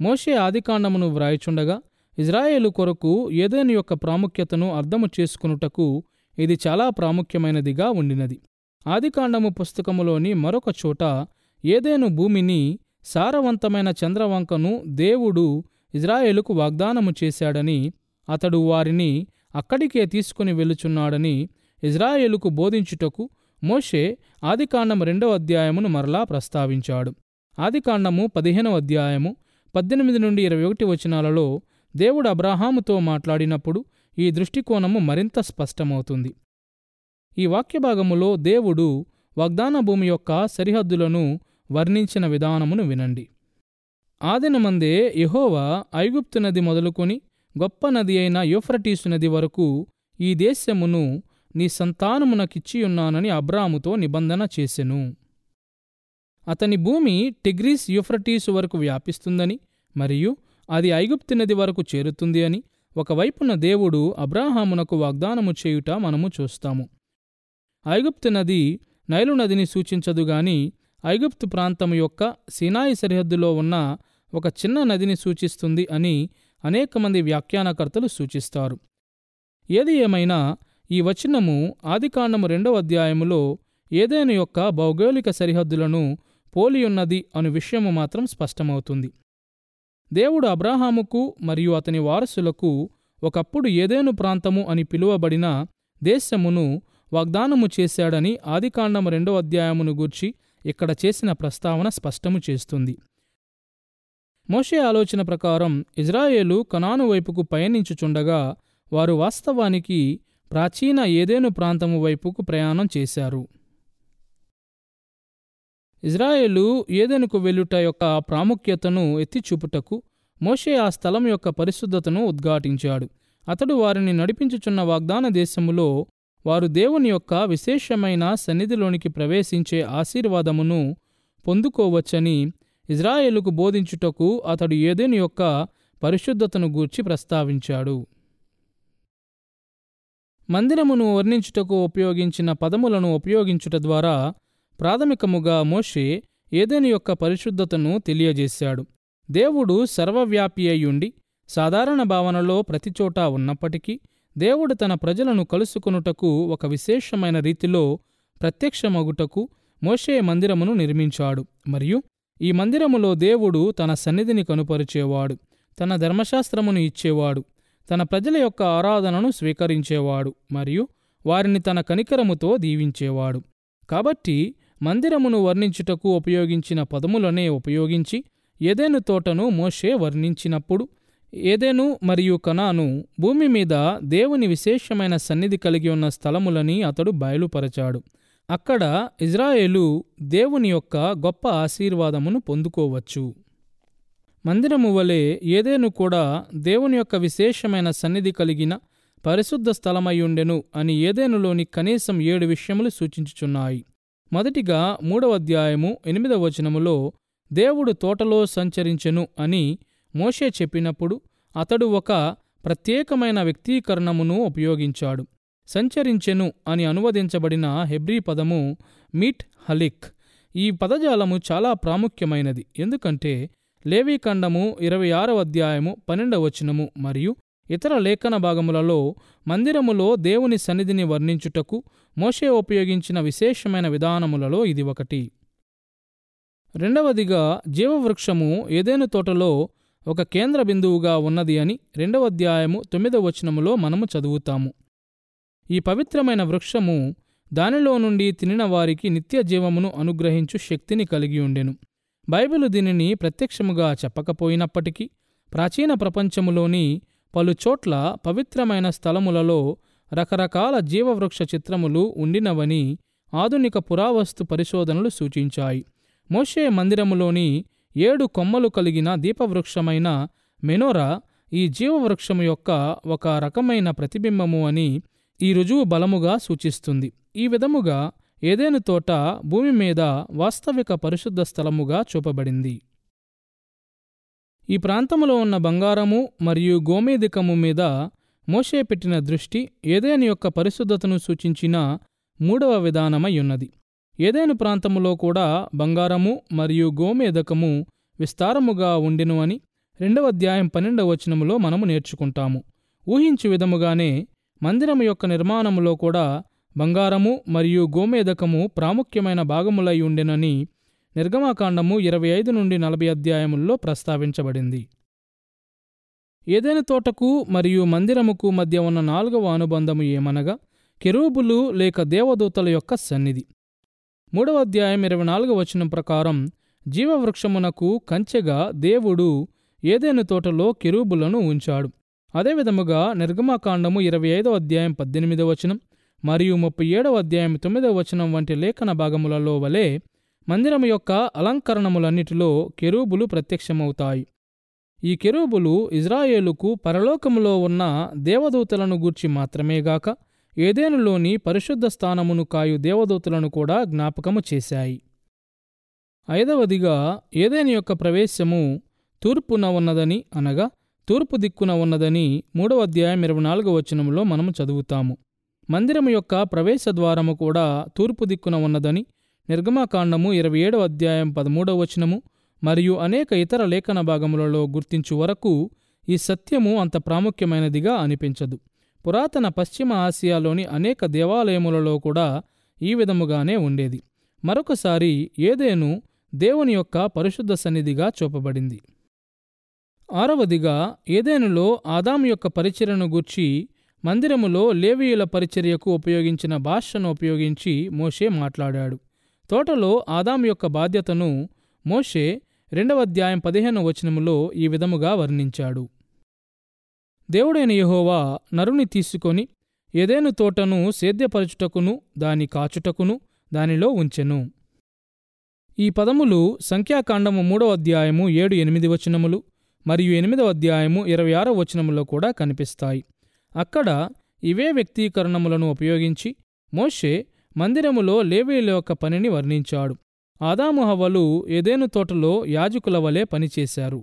మోషే ఆదికాండమును వ్రాయిచుండగా ఇజ్రాయేలు కొరకు ఏదేను యొక్క ప్రాముఖ్యతను అర్థము చేసుకునుటకు ఇది చాలా ప్రాముఖ్యమైనదిగా ఉండినది ఆదికాండము పుస్తకములోని మరొక చోట ఏదేను భూమిని సారవంతమైన చంద్రవంకను దేవుడు ఇజ్రాయేలుకు వాగ్దానము చేశాడని అతడు వారిని అక్కడికే తీసుకుని వెళుచున్నాడని ఇజ్రాయేలుకు బోధించుటకు మోషే ఆదికాండం రెండవ అధ్యాయమును మరలా ప్రస్తావించాడు ఆదికాండము పదిహేనవ అధ్యాయము పద్దెనిమిది నుండి ఇరవై ఒకటి వచనాలలో దేవుడు అబ్రాహాముతో మాట్లాడినప్పుడు ఈ దృష్టికోణము మరింత స్పష్టమవుతుంది ఈ వాక్యభాగములో దేవుడు వాగ్దాన భూమి యొక్క సరిహద్దులను వర్ణించిన విధానమును వినండి ఆదినమందే యెహోవా ఐగుప్తు నది మొదలుకొని గొప్ప నది అయిన యూఫ్రటీసు నది వరకు ఈ దేశమును నీ సంతానమునకిచ్చియున్నానని అబ్రాముతో నిబంధన చేసెను అతని భూమి టిగ్రీస్ యూఫ్రటీసు వరకు వ్యాపిస్తుందని మరియు అది ఐగుప్తు నది వరకు చేరుతుంది అని ఒకవైపున దేవుడు అబ్రాహామునకు వాగ్దానము చేయుట మనము చూస్తాము ఐగుప్తు నది నైలు నదిని సూచించదు గాని ఐగుప్తు ప్రాంతము యొక్క సినాయి సరిహద్దులో ఉన్న ఒక చిన్న నదిని సూచిస్తుంది అని అనేక మంది వ్యాఖ్యానకర్తలు సూచిస్తారు ఏది ఏమైనా ఈ వచనము ఆదికాండము రెండవ అధ్యాయములో ఏదైనా యొక్క భౌగోళిక సరిహద్దులను పోలియున్నది అను విషయము మాత్రం స్పష్టమవుతుంది దేవుడు అబ్రాహాముకు మరియు అతని వారసులకు ఒకప్పుడు ఏదేను ప్రాంతము అని పిలువబడిన దేశమును వాగ్దానము చేశాడని ఆదికాండం రెండో అధ్యాయమును గూర్చి ఇక్కడ చేసిన ప్రస్తావన స్పష్టము చేస్తుంది మోషే ఆలోచన ప్రకారం ఇజ్రాయేలు కనాను వైపుకు పయనించుచుండగా వారు వాస్తవానికి ప్రాచీన ఏదేను ప్రాంతము వైపుకు ప్రయాణం చేశారు ఇజ్రాయేలు ఏదెనుకు వెళ్ళుట యొక్క ప్రాముఖ్యతను ఎత్తిచూపుటకు మోషే ఆ స్థలం యొక్క పరిశుద్ధతను ఉద్ఘాటించాడు అతడు వారిని నడిపించుచున్న వాగ్దాన దేశములో వారు దేవుని యొక్క విశేషమైన సన్నిధిలోనికి ప్రవేశించే ఆశీర్వాదమును పొందుకోవచ్చని ఇజ్రాయేలుకు బోధించుటకు అతడు ఏదేని యొక్క పరిశుద్ధతను గూర్చి ప్రస్తావించాడు మందిరమును వర్ణించుటకు ఉపయోగించిన పదములను ఉపయోగించుట ద్వారా ప్రాథమికముగా మోషే ఏదేని యొక్క పరిశుద్ధతను తెలియజేశాడు దేవుడు సర్వవ్యాపి అయ్యుండి సాధారణ భావనలో ప్రతిచోటా ఉన్నప్పటికీ దేవుడు తన ప్రజలను కలుసుకొనుటకు ఒక విశేషమైన రీతిలో ప్రత్యక్షమగుటకు మోషే మందిరమును నిర్మించాడు మరియు ఈ మందిరములో దేవుడు తన సన్నిధిని కనుపరిచేవాడు తన ధర్మశాస్త్రమును ఇచ్చేవాడు తన ప్రజల యొక్క ఆరాధనను స్వీకరించేవాడు మరియు వారిని తన కనికరముతో దీవించేవాడు కాబట్టి మందిరమును వర్ణించుటకు ఉపయోగించిన పదములనే ఉపయోగించి ఏదేను తోటను మోషే వర్ణించినప్పుడు ఏదేను మరియు కనాను భూమి మీద దేవుని విశేషమైన సన్నిధి కలిగి ఉన్న స్థలములని అతడు బయలుపరచాడు అక్కడ ఇజ్రాయేలు దేవుని యొక్క గొప్ప ఆశీర్వాదమును పొందుకోవచ్చు మందిరము వలె ఏదేను కూడా దేవుని యొక్క విశేషమైన సన్నిధి కలిగిన పరిశుద్ధ స్థలమయ్యుండెను అని ఏదేనులోని కనీసం ఏడు విషయములు సూచించుచున్నాయి మొదటిగా మూడవ అధ్యాయము ఎనిమిదవ వచనములో దేవుడు తోటలో సంచరించెను అని మోషే చెప్పినప్పుడు అతడు ఒక ప్రత్యేకమైన వ్యక్తీకరణమును ఉపయోగించాడు సంచరించెను అని అనువదించబడిన హెబ్రీ పదము మీట్ హలిక్ ఈ పదజాలము చాలా ప్రాముఖ్యమైనది ఎందుకంటే లేవీఖండము ఇరవై ఆరవ అధ్యాయము పన్నెండవ వచనము మరియు ఇతర లేఖన భాగములలో మందిరములో దేవుని సన్నిధిని వర్ణించుటకు మోషే ఉపయోగించిన విశేషమైన విధానములలో ఇది ఒకటి రెండవదిగా జీవవృక్షము ఏదేను తోటలో ఒక కేంద్ర బిందువుగా ఉన్నది అని రెండవ అధ్యాయము తొమ్మిదవ వచనములో మనము చదువుతాము ఈ పవిత్రమైన వృక్షము దానిలో నుండి తినిన వారికి నిత్య జీవమును అనుగ్రహించు శక్తిని కలిగి ఉండెను బైబిలు దీనిని ప్రత్యక్షముగా చెప్పకపోయినప్పటికీ ప్రాచీన ప్రపంచములోని పలుచోట్ల పవిత్రమైన స్థలములలో రకరకాల జీవవృక్ష చిత్రములు ఉండినవని ఆధునిక పురావస్తు పరిశోధనలు సూచించాయి మోషే మందిరములోని ఏడు కొమ్మలు కలిగిన దీపవృక్షమైన మెనోరా ఈ జీవవృక్షము యొక్క ఒక రకమైన ప్రతిబింబము అని ఈ రుజువు బలముగా సూచిస్తుంది ఈ విధముగా ఏదేను తోట భూమి మీద వాస్తవిక పరిశుద్ధ స్థలముగా చూపబడింది ఈ ప్రాంతములో ఉన్న బంగారము మరియు గోమేదికము మీద మోషే పెట్టిన దృష్టి ఏదేని యొక్క పరిశుద్ధతను సూచించిన మూడవ విధానమై ఉన్నది ఏదేను ప్రాంతములో కూడా బంగారము మరియు గోమేదకము విస్తారముగా ఉండెను అని రెండవ అధ్యాయం పన్నెండవ వచనములో మనము నేర్చుకుంటాము ఊహించు విధముగానే మందిరము యొక్క నిర్మాణములో కూడా బంగారము మరియు గోమేదకము ప్రాముఖ్యమైన భాగములై ఉండెనని నిర్గమాకాండము ఇరవై ఐదు నుండి నలభై అధ్యాయముల్లో ప్రస్తావించబడింది ఏదైనా తోటకు మరియు మందిరముకు మధ్య ఉన్న నాలుగవ అనుబంధము ఏమనగా కెరూబులు లేక దేవదూతల యొక్క సన్నిధి మూడవ అధ్యాయం ఇరవై నాలుగవ వచనం ప్రకారం జీవవృక్షమునకు కంచెగా దేవుడు ఏదైనా తోటలో కెరూబులను ఉంచాడు అదేవిధముగా నిర్గమాకాండము ఇరవై ఐదవ అధ్యాయం పద్దెనిమిదవ వచనం మరియు ముప్పై ఏడవ అధ్యాయం తొమ్మిదవ వచనం వంటి లేఖన భాగములలో వలె మందిరము యొక్క అలంకరణములన్నిటిలో కెరూబులు ప్రత్యక్షమవుతాయి ఈ కెరూబులు ఇజ్రాయేలుకు పరలోకములో ఉన్న దేవదూతలను గూర్చి మాత్రమే గాక ఏదేనులోని పరిశుద్ధ స్థానమును కాయు దేవదూతలను కూడా జ్ఞాపకము చేశాయి ఐదవదిగా ఏదేని యొక్క ప్రవేశము తూర్పున ఉన్నదని అనగా తూర్పు దిక్కున ఉన్నదని మూడవ అధ్యాయం ఇరవై నాలుగవ వచనంలో మనము చదువుతాము మందిరము యొక్క ప్రవేశ ద్వారము కూడా తూర్పు దిక్కున ఉన్నదని నిర్గమాకాండము ఇరవై ఏడవ అధ్యాయం పదమూడవ వచనము మరియు అనేక ఇతర లేఖన భాగములలో గుర్తించు వరకు ఈ సత్యము అంత ప్రాముఖ్యమైనదిగా అనిపించదు పురాతన పశ్చిమ ఆసియాలోని అనేక దేవాలయములలో కూడా ఈ విధముగానే ఉండేది మరొకసారి ఏదేను దేవుని యొక్క పరిశుద్ధ సన్నిధిగా చూపబడింది ఆరవదిగా ఏదేనులో ఆదాము యొక్క పరిచర్యను గూర్చి మందిరములో లేవీయుల పరిచర్యకు ఉపయోగించిన భాషను ఉపయోగించి మోషే మాట్లాడాడు తోటలో ఆదాము యొక్క బాధ్యతను మోషే రెండవ అధ్యాయం పదిహేను వచనములో ఈ విధముగా వర్ణించాడు దేవుడైన యెహోవా నరుని తీసుకొని ఏదేను తోటను సేద్యపరచుటకును దాని కాచుటకును దానిలో ఉంచెను ఈ పదములు సంఖ్యాకాండము మూడవ అధ్యాయము ఏడు ఎనిమిది వచనములు మరియు ఎనిమిదవ అధ్యాయము ఇరవై ఆరవ వచనములో కూడా కనిపిస్తాయి అక్కడ ఇవే వ్యక్తీకరణములను ఉపయోగించి మోషే మందిరములో లేవీల యొక్క పనిని వర్ణించాడు ఆదాము హవ్వలు ఏదేను తోటలో యాజకుల వలె పనిచేశారు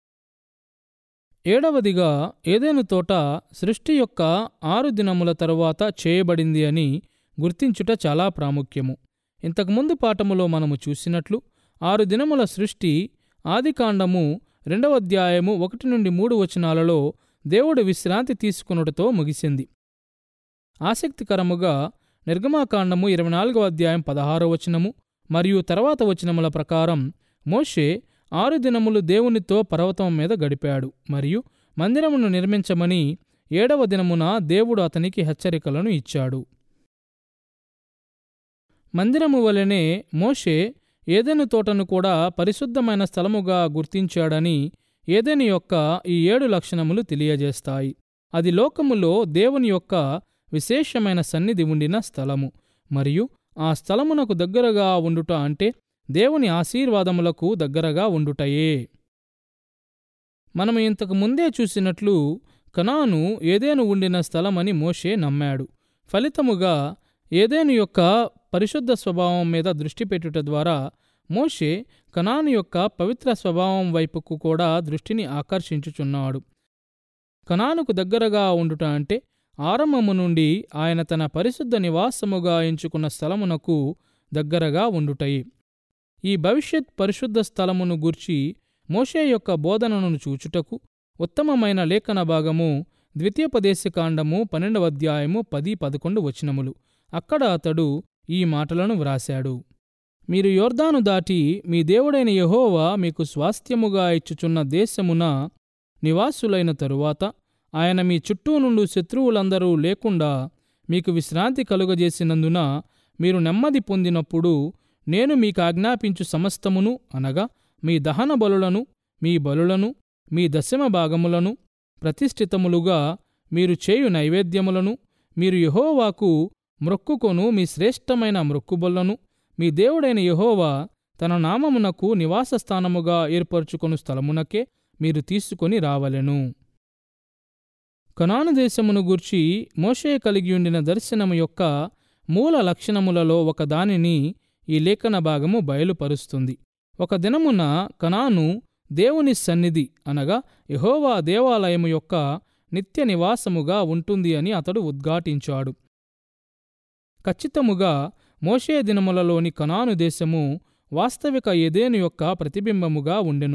ఏడవదిగా ఏదేను తోట సృష్టి యొక్క ఆరు దినముల తరువాత చేయబడింది అని గుర్తించుట చాలా ప్రాముఖ్యము ఇంతకుముందు పాఠములో మనము చూసినట్లు ఆరు దినముల సృష్టి ఆదికాండము రెండవ అధ్యాయము ఒకటి నుండి మూడు వచనాలలో దేవుడు విశ్రాంతి తీసుకునుటతో ముగిసింది ఆసక్తికరముగా నిర్గమాకాండము ఇరవై నాలుగవ అధ్యాయం పదహారో వచనము మరియు తర్వాత వచనముల ప్రకారం మోషే ఆరు దినములు దేవునితో పర్వతం మీద గడిపాడు మరియు మందిరమును నిర్మించమని ఏడవ దినమున దేవుడు అతనికి హెచ్చరికలను ఇచ్చాడు మందిరము వలెనే మోషే ఏదెను తోటను కూడా పరిశుద్ధమైన స్థలముగా గుర్తించాడని ఏదెను యొక్క ఈ ఏడు లక్షణములు తెలియజేస్తాయి అది లోకములో దేవుని యొక్క విశేషమైన సన్నిధి ఉండిన స్థలము మరియు ఆ స్థలమునకు దగ్గరగా ఉండుట అంటే దేవుని ఆశీర్వాదములకు దగ్గరగా ఉండుటయే మనము ఇంతకు ముందే చూసినట్లు కనాను ఏదేను ఉండిన స్థలమని మోషే నమ్మాడు ఫలితముగా ఏదేను యొక్క పరిశుద్ధ స్వభావం మీద దృష్టి పెట్టుట ద్వారా మోషే కనాను యొక్క పవిత్ర స్వభావం వైపుకు కూడా దృష్టిని ఆకర్షించుచున్నాడు కనానుకు దగ్గరగా ఉండుట అంటే ఆరంభము నుండి ఆయన తన పరిశుద్ధ నివాసముగా ఎంచుకున్న స్థలమునకు దగ్గరగా ఉండుటయి ఈ భవిష్యత్ పరిశుద్ధ స్థలమును గూర్చి మోషే యొక్క బోధనను చూచుటకు ఉత్తమమైన లేఖన భాగము ద్వితీయోపదేశకాండము పన్నెండవ అధ్యాయము పది పదకొండు వచనములు అక్కడ అతడు ఈ మాటలను వ్రాశాడు మీరు యోర్దాను దాటి మీ దేవుడైన యెహోవా మీకు స్వాస్థ్యముగా ఇచ్చుచున్న దేశమున నివాసులైన తరువాత ఆయన మీ చుట్టూ నుండి శత్రువులందరూ లేకుండా మీకు విశ్రాంతి కలుగజేసినందున మీరు నెమ్మది పొందినప్పుడు నేను మీకు ఆజ్ఞాపించు సమస్తమును అనగా మీ దహన బలులను మీ బలులను మీ దశమ భాగములను ప్రతిష్ఠితములుగా మీరు చేయు నైవేద్యములను మీరు యెహోవాకు మ్రొక్కుకొను మీ శ్రేష్టమైన మ్రొక్కుబొల్లను మీ దేవుడైన యెహోవా తన నామమునకు నివాస స్థానముగా ఏర్పరచుకొను స్థలమునకే మీరు తీసుకొని రావలెను కనాను దేశమును గూర్చి మోషే కలిగియుండిన దర్శనము యొక్క మూల లక్షణములలో ఒక దానిని ఈ లేఖన భాగము బయలుపరుస్తుంది ఒక దినమున కనాను దేవుని సన్నిధి అనగా యెహోవా దేవాలయము యొక్క నిత్య నివాసముగా ఉంటుంది అని అతడు ఉద్ఘాటించాడు ఖచ్చితముగా మోషే దినములలోని కనాను దేశము వాస్తవిక ఎదేను యొక్క ప్రతిబింబముగా ఉండెను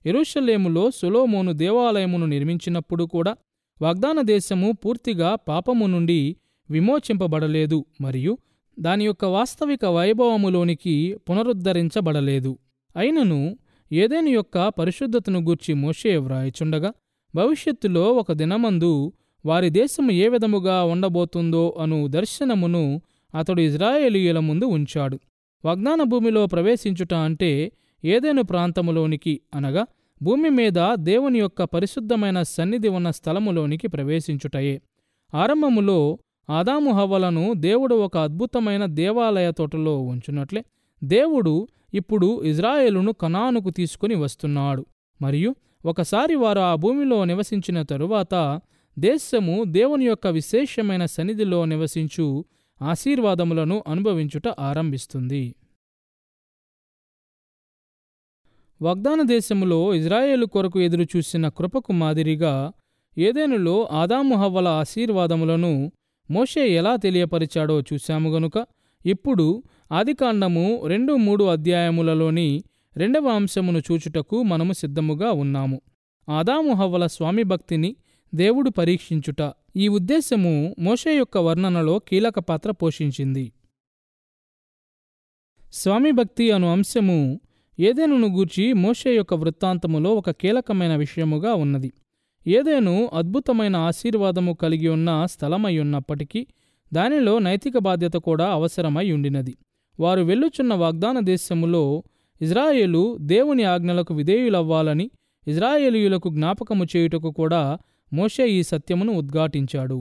ఎరుషలేములో సొలోమోను దేవాలయమును నిర్మించినప్పుడు కూడా వాగ్దాన దేశము పూర్తిగా పాపము నుండి విమోచింపబడలేదు మరియు దాని యొక్క వాస్తవిక వైభవములోనికి పునరుద్ధరించబడలేదు అయినను ఏదేను యొక్క పరిశుద్ధతను గూర్చి మోషే వ్రాయిచుండగా భవిష్యత్తులో ఒక దినమందు వారి దేశము ఏ విధముగా ఉండబోతుందో అను దర్శనమును అతడు ఇజ్రాయేలీయుల ముందు ఉంచాడు వాగ్దాన భూమిలో ప్రవేశించుట అంటే ఏదేను ప్రాంతములోనికి అనగా భూమి మీద దేవుని యొక్క పరిశుద్ధమైన సన్నిధి ఉన్న స్థలములోనికి ప్రవేశించుటయే ఆరంభములో ఆదాము హవ్వలను దేవుడు ఒక అద్భుతమైన దేవాలయ తోటలో ఉంచునట్లే దేవుడు ఇప్పుడు ఇజ్రాయేలును కనానుకు తీసుకుని వస్తున్నాడు మరియు ఒకసారి వారు ఆ భూమిలో నివసించిన తరువాత దేశము దేవుని యొక్క విశేషమైన సన్నిధిలో నివసించు ఆశీర్వాదములను అనుభవించుట ఆరంభిస్తుంది వాగ్దాన దేశములో ఇజ్రాయేలు కొరకు ఎదురుచూసిన కృపకు మాదిరిగా ఏదేనులో ఆదాము హవ్వల ఆశీర్వాదములను మోషే ఎలా తెలియపరిచాడో చూశాము గనుక ఇప్పుడు ఆదికాండము రెండు మూడు అధ్యాయములలోని రెండవ అంశమును చూచుటకు మనము సిద్ధముగా ఉన్నాము ఆదాము హవ్వల స్వామి భక్తిని దేవుడు పరీక్షించుట ఈ ఉద్దేశము మోషే యొక్క వర్ణనలో కీలక పాత్ర పోషించింది స్వామి భక్తి అను అంశము ఏదేనును గూర్చి మోషే యొక్క వృత్తాంతములో ఒక కీలకమైన విషయముగా ఉన్నది ఏదేను అద్భుతమైన ఆశీర్వాదము కలిగి ఉన్న స్థలమై ఉన్నప్పటికీ దానిలో నైతిక బాధ్యత కూడా అవసరమై ఉండినది వారు వెళ్ళుచున్న వాగ్దాన దేశములో ఇజ్రాయేలు దేవుని ఆజ్ఞలకు విధేయులవ్వాలని ఇజ్రాయేలీయులకు జ్ఞాపకము చేయుటకు కూడా మోషే ఈ సత్యమును ఉద్ఘాటించాడు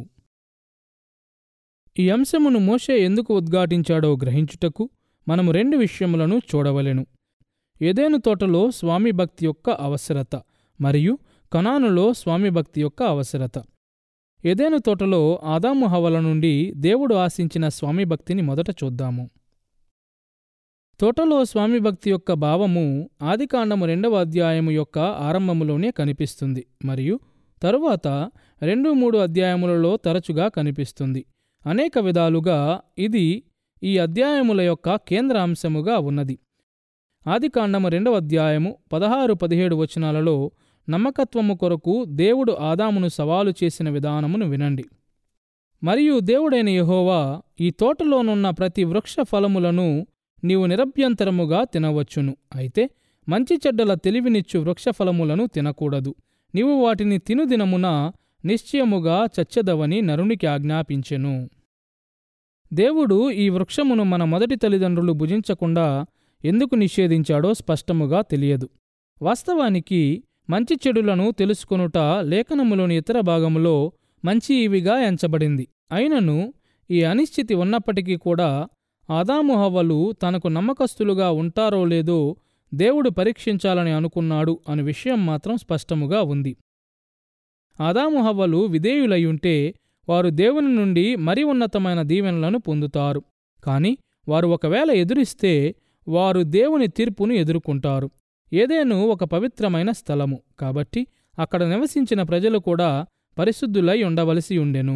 ఈ అంశమును మోషే ఎందుకు ఉద్ఘాటించాడో గ్రహించుటకు మనము రెండు విషయములను చూడవలెను ఏదేను తోటలో స్వామి భక్తి యొక్క అవసరత మరియు కనానులో స్వామి భక్తి యొక్క అవసరత ఏదేను తోటలో ఆదాము హవల నుండి దేవుడు ఆశించిన స్వామి భక్తిని మొదట చూద్దాము తోటలో స్వామి భక్తి యొక్క భావము ఆదికాండము రెండవ అధ్యాయము యొక్క ఆరంభములోనే కనిపిస్తుంది మరియు తరువాత రెండు మూడు అధ్యాయములలో తరచుగా కనిపిస్తుంది అనేక విధాలుగా ఇది ఈ అధ్యాయముల యొక్క కేంద్ర అంశముగా ఉన్నది ఆదికాండము రెండవ అధ్యాయము పదహారు పదిహేడు వచనాలలో నమ్మకత్వము కొరకు దేవుడు ఆదామును సవాలు చేసిన విధానమును వినండి మరియు దేవుడైన యెహోవా ఈ తోటలోనున్న ప్రతి వృక్ష ఫలములను నీవు నిరభ్యంతరముగా తినవచ్చును అయితే మంచి చెడ్డల తెలివినిచ్చు వృక్ష ఫలములను తినకూడదు నీవు వాటిని తినుదినమున నిశ్చయముగా చచ్చెదవని నరునికి ఆజ్ఞాపించెను దేవుడు ఈ వృక్షమును మన మొదటి తల్లిదండ్రులు భుజించకుండా ఎందుకు నిషేధించాడో స్పష్టముగా తెలియదు వాస్తవానికి మంచి చెడులను తెలుసుకొనుట లేఖనములోని ఇతర భాగములో మంచి ఇవిగా ఎంచబడింది అయినను ఈ అనిశ్చితి ఉన్నప్పటికీ కూడా ఆదాము హవ్వలు తనకు నమ్మకస్తులుగా ఉంటారో లేదో దేవుడు పరీక్షించాలని అనుకున్నాడు అను విషయం మాత్రం స్పష్టముగా ఉంది ఆదాము హవ్వలు విధేయులయ్యుంటే వారు దేవుని నుండి మరి ఉన్నతమైన దీవెనలను పొందుతారు కాని వారు ఒకవేళ ఎదురిస్తే వారు దేవుని తీర్పును ఎదుర్కొంటారు ఏదేను ఒక పవిత్రమైన స్థలము కాబట్టి అక్కడ నివసించిన ప్రజలు కూడా పరిశుద్ధులై ఉండవలసి ఉండెను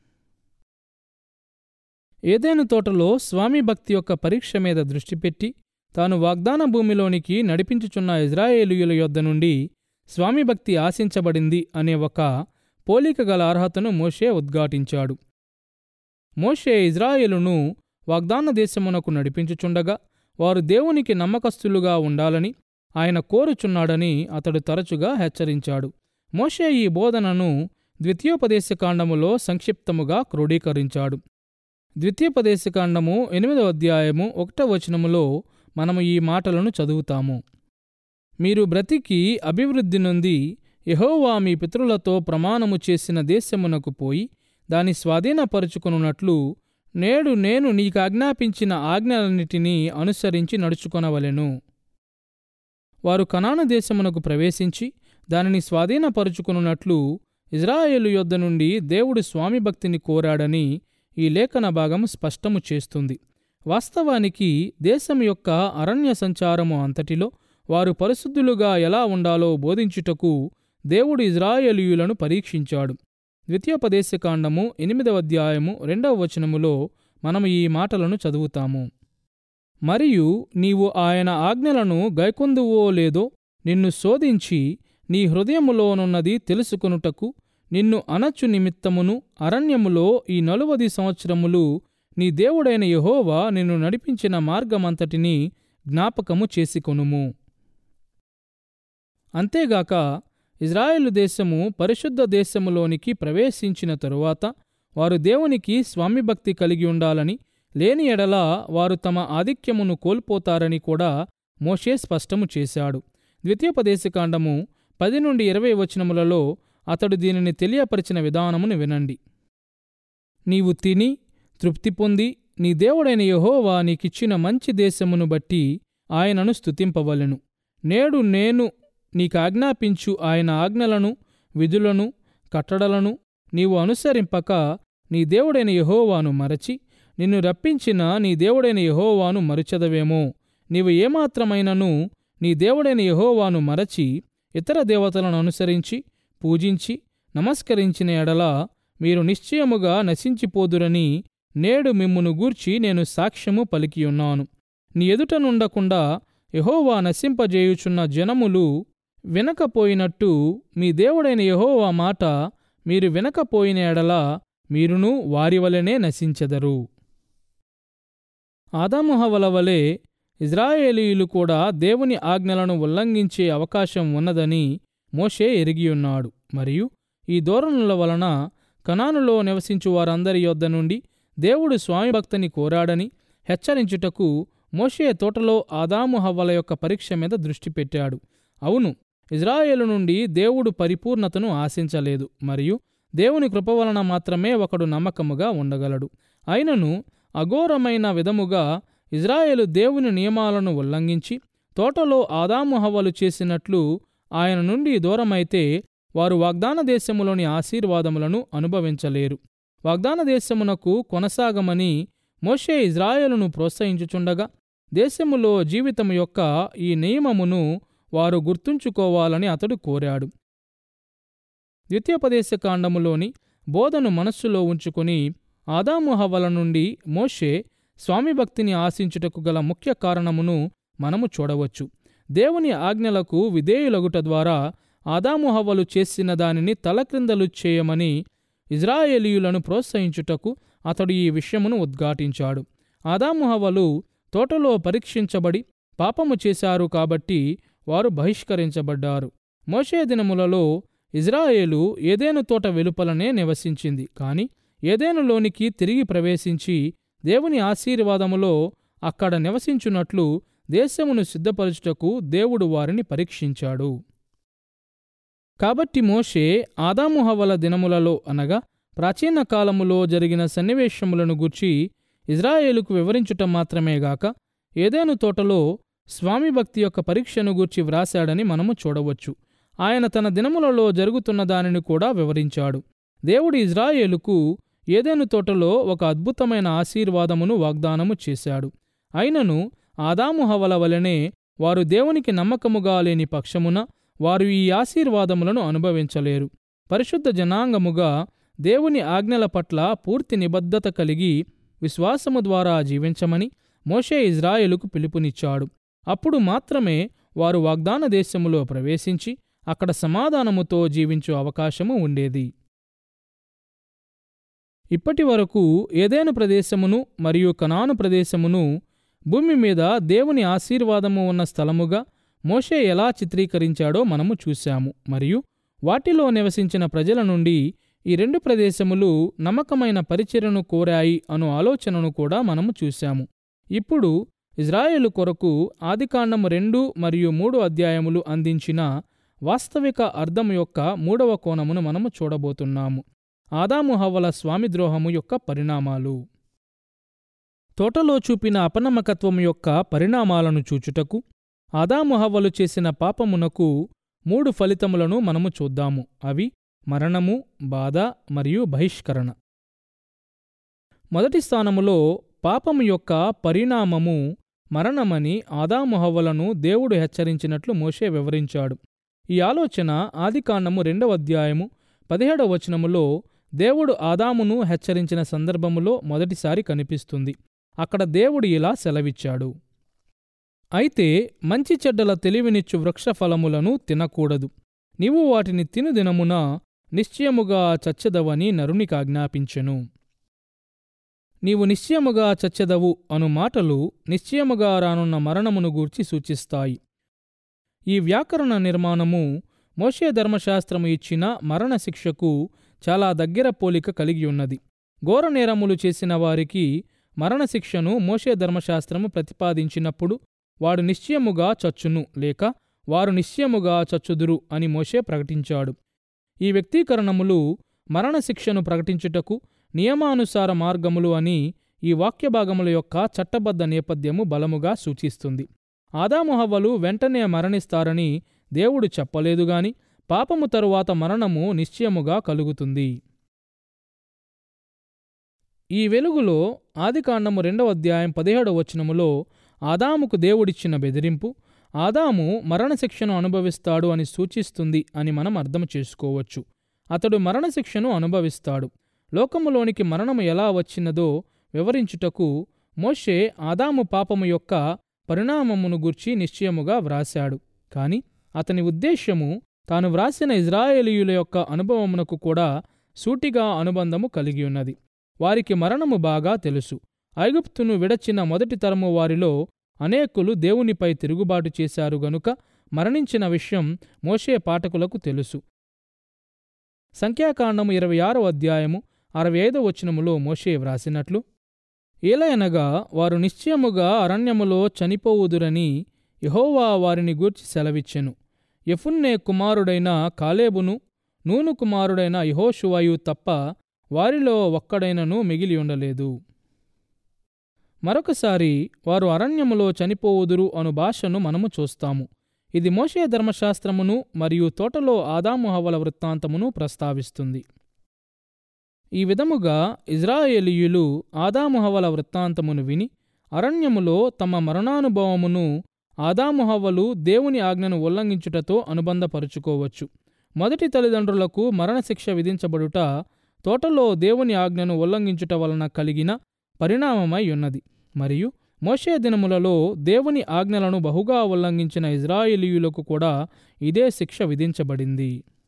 ఏదేను తోటలో స్వామి భక్తి యొక్క పరీక్ష మీద దృష్టి పెట్టి తాను వాగ్దాన భూమిలోనికి నడిపించుచున్న ఇజ్రాయేలీయుల యొద్ద నుండి స్వామి భక్తి ఆశించబడింది అనే ఒక పోలిక గల అర్హతను మోషే ఉద్ఘాటించాడు మోషే ఇజ్రాయేలును వాగ్దాన దేశమునకు నడిపించుచుండగా వారు దేవునికి నమ్మకస్తులుగా ఉండాలని ఆయన కోరుచున్నాడని అతడు తరచుగా హెచ్చరించాడు మోషే ఈ బోధనను ద్వితీయోపదేశకాండములో సంక్షిప్తముగా క్రోడీకరించాడు ద్వితీయోపదేశకాండము ఎనిమిదవ అధ్యాయము ఒకటవ వచనములో మనము ఈ మాటలను చదువుతాము మీరు బ్రతికి అభివృద్ధి నొంది యెహోవా మీ పితరులతో ప్రమాణము చేసిన దేశమునకు పోయి దాని స్వాధీనపరుచుకొనున్నట్లు నేడు నేను నీకు ఆజ్ఞాపించిన ఆజ్ఞలన్నిటినీ అనుసరించి నడుచుకొనవలెను వారు కనాను దేశమునకు ప్రవేశించి దానిని స్వాధీనపరుచుకొనున్నట్లు ఇజ్రాయేలు యొద్ద నుండి దేవుడు స్వామి భక్తిని కోరాడని ఈ లేఖన భాగము స్పష్టము చేస్తుంది వాస్తవానికి దేశం యొక్క అరణ్య సంచారము అంతటిలో వారు పరిశుద్ధులుగా ఎలా ఉండాలో బోధించుటకు దేవుడు ఇజ్రాయేలీయులను పరీక్షించాడు ద్వితీయోపదేశకాండము ఎనిమిదవ అధ్యాయము రెండవ వచనములో మనము ఈ మాటలను చదువుతాము మరియు నీవు ఆయన ఆజ్ఞలను గైకొందువో లేదో నిన్ను శోధించి నీ హృదయములోనున్నది తెలుసుకొనుటకు నిన్ను అనచు నిమిత్తమును అరణ్యములో ఈ నలువది సంవత్సరములు నీ దేవుడైన యెహోవా నిన్ను నడిపించిన మార్గమంతటిని జ్ఞాపకము చేసుకొనుము అంతేగాక ఇజ్రాయేలు దేశము పరిశుద్ధ దేశములోనికి ప్రవేశించిన తరువాత వారు దేవునికి స్వామిభక్తి కలిగి ఉండాలని లేని ఎడల వారు తమ ఆధిక్యమును కోల్పోతారని కూడా మోషే స్పష్టము చేశాడు ద్వితీయోపదేశకాండము పది నుండి ఇరవై వచనములలో అతడు దీనిని తెలియపరిచిన విధానమును వినండి నీవు తిని తృప్తి పొంది నీ దేవుడైన యెహోవా నీకిచ్చిన మంచి దేశమును బట్టి ఆయనను స్తుతింపవలెను నేడు నేను నీకాజ్ఞాపించు ఆయన ఆజ్ఞలను విధులను కట్టడలను నీవు అనుసరింపక నీ దేవుడైన యెహోవాను మరచి నిన్ను రప్పించిన నీ దేవుడైన యెహోవాను మరుచదవేమో నీవు ఏమాత్రమైనను నీ దేవుడైన యెహోవాను మరచి ఇతర దేవతలను అనుసరించి పూజించి నమస్కరించిన ఎడల మీరు నిశ్చయముగా నశించిపోదురని నేడు మిమ్మును గూర్చి నేను సాక్ష్యము పలికియున్నాను నీ ఎదుట నుండకుండా యెహోవా నశింపజేయుచున్న జనములు వినకపోయినట్టు మీ దేవుడైన యెహోవా మాట మీరు వినకపోయిన ఎడల మీరును వారి వలనే నశించెదరు ఆదాముహవల వలె ఇజ్రాయేలీయులు కూడా దేవుని ఆజ్ఞలను ఉల్లంఘించే అవకాశం ఉన్నదని మోషే ఎరిగియున్నాడు మరియు ఈ ధోరణుల వలన కనానులో నివసించు వారందరి యొద్ద నుండి దేవుడు స్వామిభక్తిని కోరాడని హెచ్చరించుటకు మోషే తోటలో ఆదాము హవ్వల యొక్క పరీక్ష మీద దృష్టి పెట్టాడు అవును ఇజ్రాయేలు నుండి దేవుడు పరిపూర్ణతను ఆశించలేదు మరియు దేవుని కృప వలన మాత్రమే ఒకడు నమ్మకముగా ఉండగలడు అయినను అఘోరమైన విధముగా ఇజ్రాయేలు దేవుని నియమాలను ఉల్లంఘించి తోటలో ఆదాము హవ్వలు చేసినట్లు ఆయన నుండి దూరమైతే వారు వాగ్దాన దేశములోని ఆశీర్వాదములను అనుభవించలేరు వాగ్దాన దేశమునకు కొనసాగమని మోషే ఇజ్రాయేలును ప్రోత్సహించుచుండగా దేశములో జీవితము యొక్క ఈ నియమమును వారు గుర్తుంచుకోవాలని అతడు కోరాడు ద్వితీయోపదేశకాండములోని బోధను మనస్సులో ఉంచుకుని ఆదాము హవ్వల నుండి మోషే స్వామి భక్తిని ఆశించుటకు గల ముఖ్య కారణమును మనము చూడవచ్చు దేవుని ఆజ్ఞలకు విధేయులగుట ద్వారా ఆదాము హవ్వలు చేసిన దానిని తలక్రిందలు చేయమని ఇజ్రాయేలీయులను ప్రోత్సహించుటకు అతడు ఈ విషయమును ఉద్ఘాటించాడు ఆదాము హవ్వలు తోటలో పరీక్షించబడి పాపము చేశారు కాబట్టి వారు బహిష్కరించబడ్డారు మోషే దినములలో ఇజ్రాయేలు ఏదేను తోట వెలుపలనే నివసించింది కాని ఏదేనులోనికి తిరిగి ప్రవేశించి దేవుని ఆశీర్వాదములో అక్కడ నివసించున్నట్లు దేశమును సిద్ధపరచుటకు దేవుడు వారిని పరీక్షించాడు కాబట్టి మోషే ఆదాము హవ్వల దినములలో అనగా ప్రాచీన కాలములో జరిగిన సన్నివేశములను గూర్చి ఇజ్రాయేలుకు వివరించుట మాత్రమే గాక ఏదేను తోటలో స్వామి భక్తి యొక్క పరీక్షను గూర్చి వ్రాశాడని మనము చూడవచ్చు ఆయన తన దినములలో జరుగుతున్న దానిని కూడా వివరించాడు దేవుడు ఇజ్రాయేలుకు ఏదేను తోటలో ఒక అద్భుతమైన ఆశీర్వాదమును వాగ్దానము చేశాడు అయినను ఆదాము హవల వలనే వారు దేవునికి నమ్మకముగా లేని పక్షమున వారు ఈ ఆశీర్వాదములను అనుభవించలేరు పరిశుద్ధ జనాంగముగా దేవుని ఆజ్ఞల పట్ల పూర్తి నిబద్ధత కలిగి విశ్వాసము ద్వారా జీవించమని మోషే ఇజ్రాయేలుకు పిలుపునిచ్చాడు అప్పుడు మాత్రమే వారు వాగ్దాన దేశములో ప్రవేశించి అక్కడ సమాధానముతో జీవించు అవకాశము ఉండేది ఇప్పటి వరకు ఏదేను ప్రదేశమును మరియు కనాను ప్రదేశమును భూమి మీద దేవుని ఆశీర్వాదము ఉన్న స్థలముగా మోషే ఎలా చిత్రీకరించాడో మనము చూశాము మరియు వాటిలో నివసించిన ప్రజల నుండి ఈ రెండు ప్రదేశములు నమ్మకమైన పరిచర్యను కోరాయి అను ఆలోచనను కూడా మనము చూశాము ఇప్పుడు ఇజ్రాయేలు కొరకు ఆదికాండము రెండు మరియు మూడు అధ్యాయములు అందించిన వాస్తవిక అర్థం యొక్క మూడవ కోణమును మనము చూడబోతున్నాము ఆదాము హవ్వల స్వామిద్రోహము యొక్క పరిణామాలు తోటలో చూపిన అపనమ్మకత్వము యొక్క పరిణామాలను చూచుటకు ఆదాము హవ్వలు చేసిన పాపమునకు మూడు ఫలితములను మనము చూద్దాము అవి మరణము బాధ మరియు బహిష్కరణ మొదటి స్థానములో పాపము యొక్క పరిణామము మరణమని ఆదాము హవ్వలను దేవుడు హెచ్చరించినట్లు మోషే వివరించాడు ఈ ఆలోచన ఆదికాండము రెండవ అధ్యాయము పదిహేడవ వచనములో దేవుడు ఆదామును హెచ్చరించిన సందర్భములో మొదటిసారి కనిపిస్తుంది అక్కడ దేవుడు ఇలా సెలవిచ్చాడు అయితే మంచి చెడ్డల తెలివినిచ్చు వృక్ష ఫలములను తినకూడదు నీవు వాటిని తిను దినమున నిశ్చయముగా చచ్చెదవని నరునికి ఆజ్ఞాపించెను నీవు నిశ్చయముగా చచ్చెదవు అను మాటలు నిశ్చయముగా రానున్న మరణమును గూర్చి సూచిస్తాయి ఈ వ్యాకరణ నిర్మాణము మోషే ధర్మశాస్త్రము ఇచ్చిన మరణశిక్షకు చాలా దగ్గర పోలిక కలిగి ఉన్నది ఘోర నేరములు చేసిన వారికి మరణశిక్షను మోషే ధర్మశాస్త్రము ప్రతిపాదించినప్పుడు వాడు నిశ్చయముగా చచ్చును లేక వారు నిశ్చయముగా చచ్చుదురు అని మోషే ప్రకటించాడు ఈ వ్యక్తీకరణములు మరణశిక్షను ప్రకటించుటకు నియమానుసార మార్గములు అని ఈ వాక్యభాగముల యొక్క చట్టబద్ధ నేపథ్యము బలముగా సూచిస్తుంది ఆదాముహవ్వలు వెంటనే మరణిస్తారని దేవుడు చెప్పలేదుగాని పాపము తరువాత మరణము నిశ్చయముగా కలుగుతుంది ఈ వెలుగులో ఆదికాండము రెండవ అధ్యాయం పదిహేడవ వచనములో ఆదాముకు దేవుడిచ్చిన బెదిరింపు ఆదాము మరణశిక్షను అనుభవిస్తాడు అని సూచిస్తుంది అని మనం అర్థం చేసుకోవచ్చు అతడు మరణశిక్షను అనుభవిస్తాడు లోకములోనికి మరణము ఎలా వచ్చినదో వివరించుటకు మోషే ఆదాము పాపము యొక్క పరిణామమును గూర్చి నిశ్చయముగా వ్రాశాడు కాని అతని ఉద్దేశ్యము తాను వ్రాసిన ఇజ్రాయేలీయుల యొక్క అనుభవమునకు కూడా సూటిగా అనుబంధము కలిగి ఉన్నది వారికి మరణము బాగా తెలుసు ఐగుప్తును విడచిన మొదటి తరము వారిలో అనేకులు దేవునిపై తిరుగుబాటు చేశారు గనుక మరణించిన విషయం మోషే పాఠకులకు తెలుసు సంఖ్యాకాండము ఇరవై ఆరో అధ్యాయము అరవై ఐదో వచనములో మోషే వ్రాసినట్లు ఏలయనగా వారు నిశ్చయముగా అరణ్యములో చనిపోవుదురని యహోవా వారిని గూర్చి సెలవిచ్చెను ఎఫున్నే కుమారుడైన కాలేబును నూను కుమారుడైన యహోషువాయు తప్ప వారిలో ఒక్కడైనను మిగిలి ఉండలేదు మరొకసారి వారు అరణ్యములో చనిపోవుదురు అను భాషను మనము చూస్తాము ఇది మోషే ధర్మశాస్త్రమును మరియు తోటలో ఆదాము హవల వృత్తాంతమును ప్రస్తావిస్తుంది ఈ విధముగా ఇజ్రాయేలీయులు ఆదాము హవల వృత్తాంతమును విని అరణ్యములో తమ మరణానుభవమును ఆదాము హవ్వలు దేవుని ఆజ్ఞను ఉల్లంఘించుటతో అనుబంధపరుచుకోవచ్చు మొదటి తల్లిదండ్రులకు మరణశిక్ష విధించబడుట తోటలో దేవుని ఆజ్ఞను ఉల్లంఘించుట వలన కలిగిన పరిణామమై ఉన్నది మరియు మోషే దినములలో దేవుని ఆజ్ఞలను బహుగా ఉల్లంఘించిన ఇజ్రాయేలీయులకు కూడా ఇదే శిక్ష విధించబడింది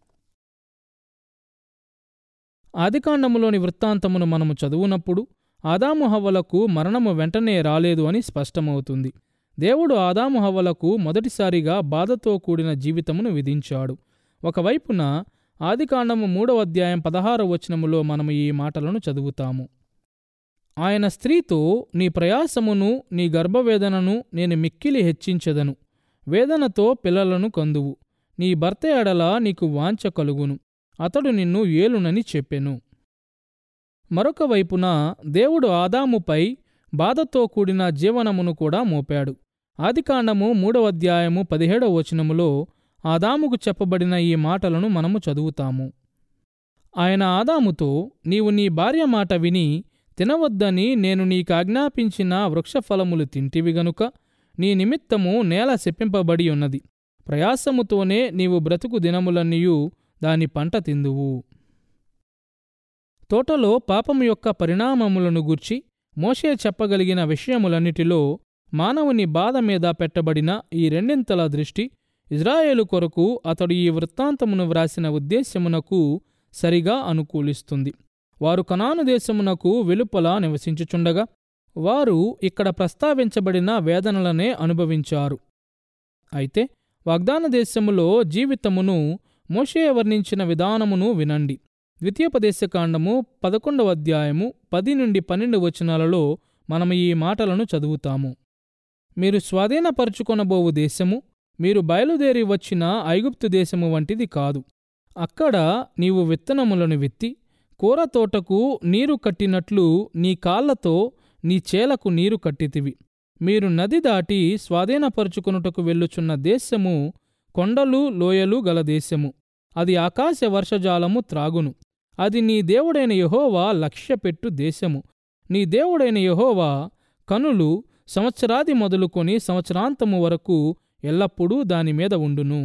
ఆదికాండములోని వృత్తాంతమును మనము చదువునప్పుడు ఆదాము హవ్వలకు మరణము వెంటనే రాలేదు అని స్పష్టమవుతుంది దేవుడు ఆదాము హవ్వలకు మొదటిసారిగా బాధతో కూడిన జీవితమును విధించాడు ఒకవైపున ఆదికాండము మూడవ అధ్యాయం పదహారవ వచనములో మనము ఈ మాటలను చదువుతాము ఆయన స్త్రీతో నీ ప్రయాసమును నీ గర్భవేదనను నేను మిక్కిలి హెచ్చించెదను వేదనతో పిల్లలను కందువు నీ భర్త ఎడల నీకు వాంఛ కలుగును అతడు నిన్ను ఏలునని చెప్పెను మరొక వైపున దేవుడు ఆదాముపై బాధతో కూడిన జీవనమును కూడా మోపాడు ఆదికాండము మూడవ అధ్యాయము పదిహేడవ వచనములో ఆదాముకు చెప్పబడిన ఈ మాటలను మనము చదువుతాము ఆయన ఆదాముతో నీవు నీ భార్య మాట విని తినవద్దని నేను నీకాజ్ఞాపించిన వృక్షఫలములు తింటివి గనుక నీ నిమిత్తము నేల శప్పింపబడి ఉన్నది ప్రయాసముతోనే నీవు బ్రతుకు దినములన్నీయు దాని పంట తిందువు తోటలో పాపము యొక్క పరిణామములను గూర్చి మోషే చెప్పగలిగిన విషయములన్నిటిలో మానవుని బాధ మీద పెట్టబడిన ఈ రెండింతల దృష్టి ఇజ్రాయేలు కొరకు అతడు ఈ వృత్తాంతమును వ్రాసిన ఉద్దేశ్యమునకు సరిగా అనుకూలిస్తుంది వారు కనాను దేశమునకు వెలుపల నివసించుచుండగా వారు ఇక్కడ ప్రస్తావించబడిన వేదనలనే అనుభవించారు అయితే వాగ్దాన దేశములో జీవితమును మోషే వర్ణించిన విధానమును వినండి ద్వితీయోపదేశకాండము పదకొండవ అధ్యాయము పది నుండి పన్నెండు వచనాలలో మనము ఈ మాటలను చదువుతాము మీరు స్వాధీనపరుచుకొనబోవు దేశము మీరు బయలుదేరి వచ్చిన ఐగుప్తు దేశము వంటిది కాదు అక్కడ నీవు విత్తనములను విత్తి కూర తోటకు నీరు కట్టినట్లు నీ కాళ్లతో నీ చేలకు నీరు కట్టితివి మీరు నది దాటి స్వాధీనపరుచుకొనుటకు వెళ్ళుచున్న దేశము కొండలు లోయలు గల దేశము అది ఆకాశ వర్షజాలము త్రాగును అది నీ దేవుడైన యహోవా లక్ష్యపెట్టు దేశము నీ దేవుడైన యహోవా కనులు సంవత్సరాది మొదలుకొని సంవత్సరాంతము వరకు ఎల్లప్పుడూ దానిమీద ఉండును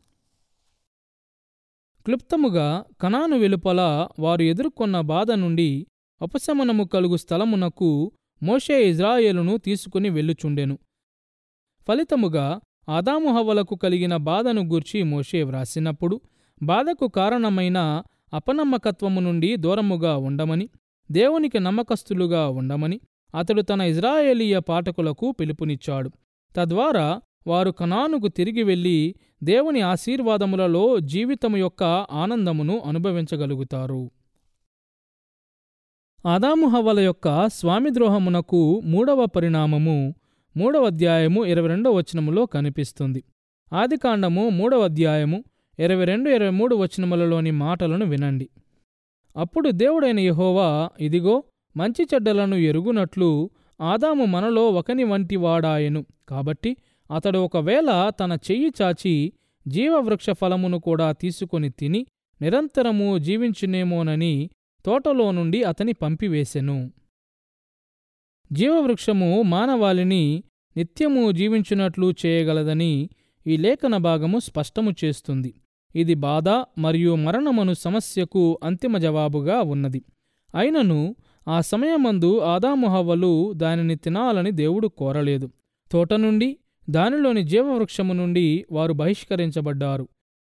క్లుప్తముగా కనాను వెలుపల వారు ఎదుర్కొన్న బాధ నుండి ఉపశమనము కలుగు స్థలమునకు మోషే ఇజ్రాయేలును తీసుకుని వెళ్ళుచుండెను ఫలితముగా ఆదాము హవ్వలకు కలిగిన బాధను గూర్చి మోషే వ్రాసినప్పుడు బాధకు కారణమైన అపనమ్మకత్వము నుండి దూరముగా ఉండమని దేవునికి నమ్మకస్తులుగా ఉండమని అతడు తన ఇజ్రాయేలీయ పాఠకులకు పిలుపునిచ్చాడు తద్వారా వారు కనానుకు తిరిగి వెళ్ళి దేవుని ఆశీర్వాదములలో జీవితము యొక్క ఆనందమును అనుభవించగలుగుతారు ఆదాము హవ్వల యొక్క స్వామిద్రోహమునకు మూడవ పరిణామము మూడవ అధ్యాయము ఇరవై రెండవ వచనములో కనిపిస్తుంది ఆదికాండము మూడవ అధ్యాయము ఇరవై రెండు ఇరవై మూడు వచనములలోని మాటలను వినండి అప్పుడు దేవుడైన యెహోవా ఇదిగో మంచి చెడ్డలను ఎరుగునట్లు ఆదాము మనలో ఒకని వంటి వాడాయెను కాబట్టి అతడు ఒకవేళ తన చెయ్యి చాచి జీవవృక్ష ఫలమును కూడా తీసుకొని తిని నిరంతరము జీవించునేమోనని తోటలో నుండి అతని పంపివేసెను జీవవృక్షము మానవాళిని నిత్యము జీవించున్నట్లు చేయగలదని ఈ లేఖన భాగము స్పష్టము చేస్తుంది ఇది బాధ మరియు మరణమను సమస్యకు అంతిమ జవాబుగా ఉన్నది అయినను ఆ సమయమందు ఆదాముహవ్వలు దానిని తినాలని దేవుడు కోరలేదు తోట నుండి దానిలోని జీవవృక్షము నుండి వారు బహిష్కరించబడ్డారు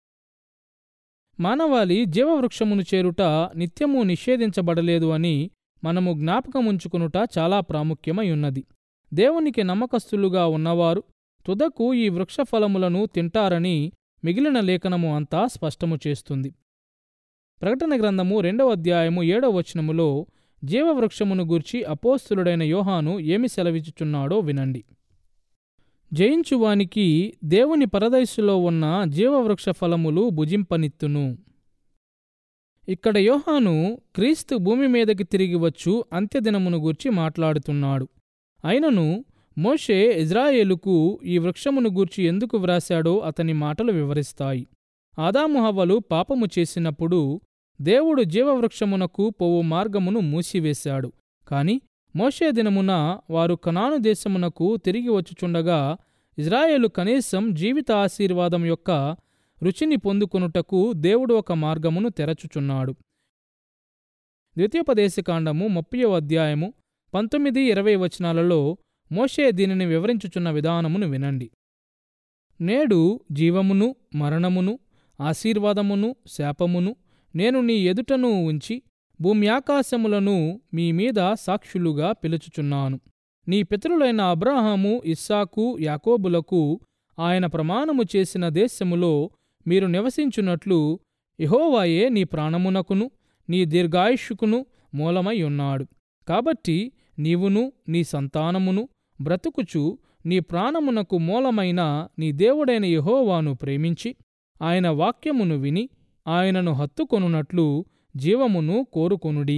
మానవాళి జీవవృక్షమును చేరుట నిత్యము నిషేధించబడలేదు అని మనము జ్ఞాపకముంచుకునుట చాలా ప్రాముఖ్యమై ఉన్నది దేవునికి నమ్మకస్తులుగా ఉన్నవారు తుదకు ఈ వృక్షఫలములను తింటారని మిగిలిన లేఖనము అంతా స్పష్టము చేస్తుంది ప్రకటన గ్రంథము రెండవ అధ్యాయము ఏడవ వచనములో జీవవృక్షమును గూర్చి అపోస్తులుడైన యోహాను ఏమి సెలవిచ్చుచున్నాడో వినండి జయించువానికి దేవుని పరదైసులో ఉన్న జీవవృక్ష ఫలములు భుజింపనిత్తును ఇక్కడ యోహాను క్రీస్తు భూమి మీదకి తిరిగి వచ్చు అంత్యదినమును గూర్చి మాట్లాడుతున్నాడు అయినను మోషే ఇజ్రాయేలుకు ఈ వృక్షమును గూర్చి ఎందుకు వ్రాశాడో అతని మాటలు వివరిస్తాయి ఆదాముహవ్వలు పాపము చేసినప్పుడు దేవుడు జీవవృక్షమునకు పోవు మార్గమును మూసివేశాడు కాని మోషే దినమున వారు కనాను దేశమునకు తిరిగి వచ్చుచుండగా ఇజ్రాయేలు కనీసం జీవిత ఆశీర్వాదం యొక్క రుచిని పొందుకొనుటకు దేవుడు ఒక మార్గమును తెరచుచున్నాడు ద్వితీయోపదేశకాండము ముప్పయో అధ్యాయము పంతొమ్మిది ఇరవై వచనాలలో మోషే దీనిని వివరించుచున్న విధానమును వినండి నేడు జీవమును మరణమును ఆశీర్వాదమును శాపమును నేను నీ ఎదుటను ఉంచి భూమ్యాకాశములను మీ మీద సాక్షులుగా పిలుచుచున్నాను నీ పితరులైన అబ్రాహాము ఇస్సాకు యాకోబులకు ఆయన ప్రమాణము చేసిన దేశములో మీరు నివసించున్నట్లు యెహోవాయే నీ ప్రాణమునకును నీ దీర్ఘాయుష్కును మూలమై ఉన్నాడు కాబట్టి నీవును నీ సంతానమును బ్రతుకుచు నీ ప్రాణమునకు మూలమైన నీ దేవుడైన యెహోవాను ప్రేమించి ఆయన వాక్యమును విని ఆయనను హత్తుకొనున్నట్లు జీవమును కోరుకొనుడి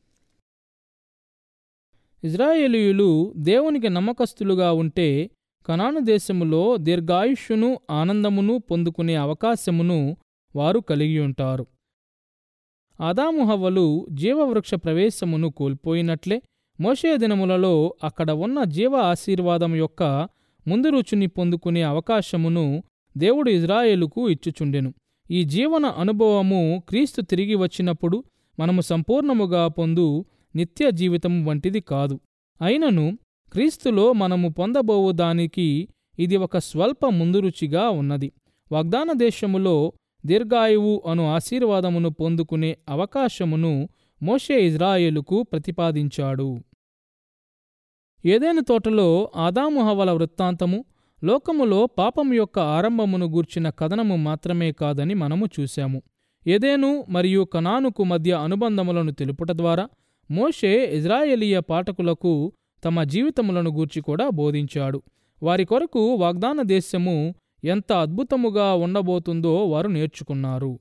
ఇజ్రాయేలీయులు దేవునికి నమ్మకస్తులుగా ఉంటే కనాను దేశములో దీర్ఘాయుష్యును ఆనందమును పొందుకునే అవకాశమును వారు కలిగి ఉంటారు ఆదాముహవ్వలు జీవవృక్ష ప్రవేశమును కోల్పోయినట్లే మోషే దినములలో అక్కడ ఉన్న జీవ ఆశీర్వాదం యొక్క ముందు రుచిని పొందుకునే అవకాశమును దేవుడు ఇజ్రాయేలుకు ఇచ్చుచుండెను ఈ జీవన అనుభవము క్రీస్తు తిరిగి వచ్చినప్పుడు మనము సంపూర్ణముగా పొందు నిత్య జీవితం వంటిది కాదు అయినను క్రీస్తులో మనము పొందబోవు దానికి ఇది ఒక స్వల్ప ముందురుచిగా ఉన్నది వాగ్దాన దేశములో దీర్ఘాయువు అను ఆశీర్వాదమును పొందుకునే అవకాశమును మోషే ఇజ్రాయేలుకు ప్రతిపాదించాడు ఏదేను తోటలో ఆదాము హవల వృత్తాంతము లోకములో పాపం యొక్క ఆరంభమును గూర్చిన కథనము మాత్రమే కాదని మనము చూశాము ఏదేను మరియు కనానుకు మధ్య అనుబంధములను తెలుపుట ద్వారా మోషే ఇజ్రాయేలీయ పాఠకులకు తమ జీవితములను గూర్చి కూడా బోధించాడు వారి కొరకు వాగ్దాన దేశము ఎంత అద్భుతముగా ఉండబోతుందో వారు నేర్చుకున్నారు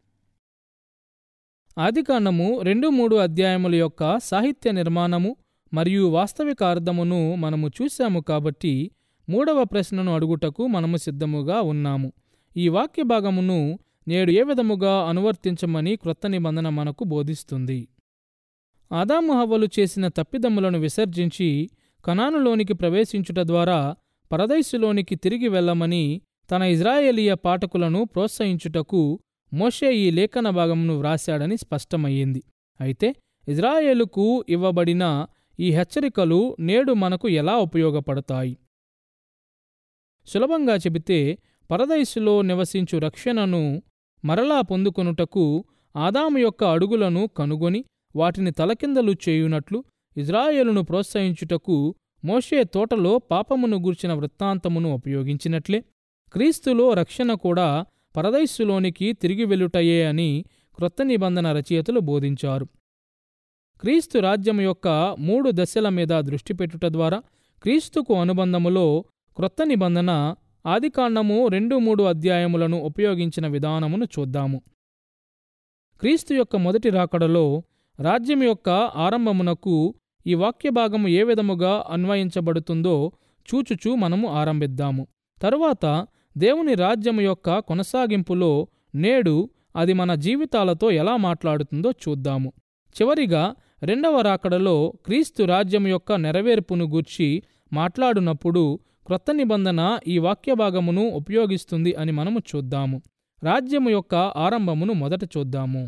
ఆదికాండము రెండు మూడు అధ్యాయముల యొక్క సాహిత్య నిర్మాణము మరియు వాస్తవిక అర్థమును మనము చూశాము కాబట్టి మూడవ ప్రశ్నను అడుగుటకు మనము సిద్ధముగా ఉన్నాము ఈ వాక్య భాగమును నేడు ఏ విధముగా అనువర్తించమని క్రొత్త నిబంధన మనకు బోధిస్తుంది ఆదాము హవ్వలు చేసిన తప్పిదములను విసర్జించి కనానులోనికి ప్రవేశించుట ద్వారా పరదైసులోనికి తిరిగి వెళ్ళమని తన ఇజ్రాయేలీయ పాఠకులను ప్రోత్సహించుటకు మోషే ఈ లేఖన భాగమును వ్రాశాడని స్పష్టమయ్యింది అయితే ఇజ్రాయేలుకు ఇవ్వబడిన ఈ హెచ్చరికలు నేడు మనకు ఎలా ఉపయోగపడతాయి సులభంగా చెబితే పరదైసులో నివసించు రక్షణను మరలా పొందుకొనుటకు ఆదాము యొక్క అడుగులను కనుగొని వాటిని తలకిందలు చేయునట్లు ఇజ్రాయేలును ప్రోత్సహించుటకు మోషే తోటలో పాపమును గూర్చిన వృత్తాంతమును ఉపయోగించినట్లే క్రీస్తులో రక్షణ కూడా పరదైస్సులోనికి తిరిగి వెళ్ళుటయే అని క్రొత్త నిబంధన రచయితలు బోధించారు క్రీస్తు రాజ్యం యొక్క మూడు దశల మీద దృష్టి పెట్టుట ద్వారా క్రీస్తుకు అనుబంధములో క్రొత్త నిబంధన ఆదికాండము రెండు మూడు అధ్యాయములను ఉపయోగించిన విధానమును చూద్దాము క్రీస్తు యొక్క మొదటి రాకడలో రాజ్యం యొక్క ఆరంభమునకు ఈ వాక్య భాగము ఏ విధముగా అన్వయించబడుతుందో చూచుచూ మనము ఆరంభిద్దాము తరువాత దేవుని రాజ్యము యొక్క కొనసాగింపులో నేడు అది మన జీవితాలతో ఎలా మాట్లాడుతుందో చూద్దాము చివరిగా రెండవ రాకడలో క్రీస్తు రాజ్యం యొక్క నెరవేర్పును గూర్చి మాట్లాడునప్పుడు క్రొత్త నిబంధన ఈ వాక్య భాగమును ఉపయోగిస్తుంది అని మనము చూద్దాము రాజ్యము యొక్క ఆరంభమును మొదట చూద్దాము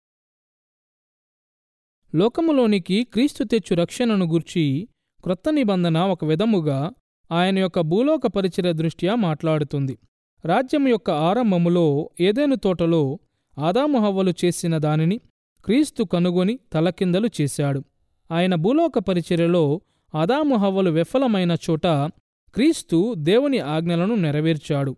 లోకములోనికి క్రీస్తు తెచ్చు రక్షణను గూర్చి క్రొత్త నిబంధన ఒక విధముగా ఆయన యొక్క భూలోక పరిచయ దృష్ట్యా మాట్లాడుతుంది రాజ్యం యొక్క ఆరంభములో ఏదేను తోటలో ఆదాము హవ్వలు చేసిన దానిని క్రీస్తు కనుగొని తలకిందలు చేశాడు ఆయన భూలోక పరిచర్యలో ఆదాము హవ్వలు విఫలమైన చోట క్రీస్తు దేవుని ఆజ్ఞలను నెరవేర్చాడు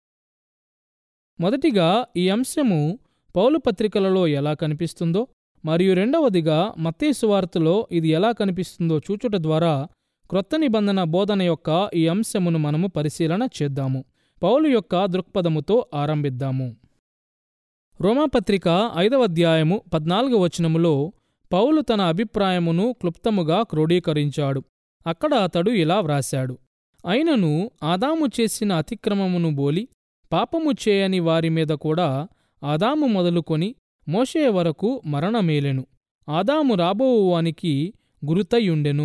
మొదటిగా ఈ అంశము పౌలు పత్రికలలో ఎలా కనిపిస్తుందో మరియు రెండవదిగా మత్తేసువార్తలో ఇది ఎలా కనిపిస్తుందో చూచుట ద్వారా క్రొత్త నిబంధన బోధన యొక్క ఈ అంశమును మనము పరిశీలన చేద్దాము పౌలు యొక్క దృక్పథముతో ఆరంభిద్దాము రోమాపత్రిక ఐదవ అధ్యాయము పద్నాలుగు వచనములో పౌలు తన అభిప్రాయమును క్లుప్తముగా క్రోడీకరించాడు అక్కడ అతడు ఇలా వ్రాశాడు అయినను ఆదాము చేసిన అతిక్రమమును బోలి పాపము చేయని వారి మీద కూడా ఆదాము మొదలుకొని మోషే వరకు మరణమేలెను ఆదాము రాబోవువానికి గురుతయుండెను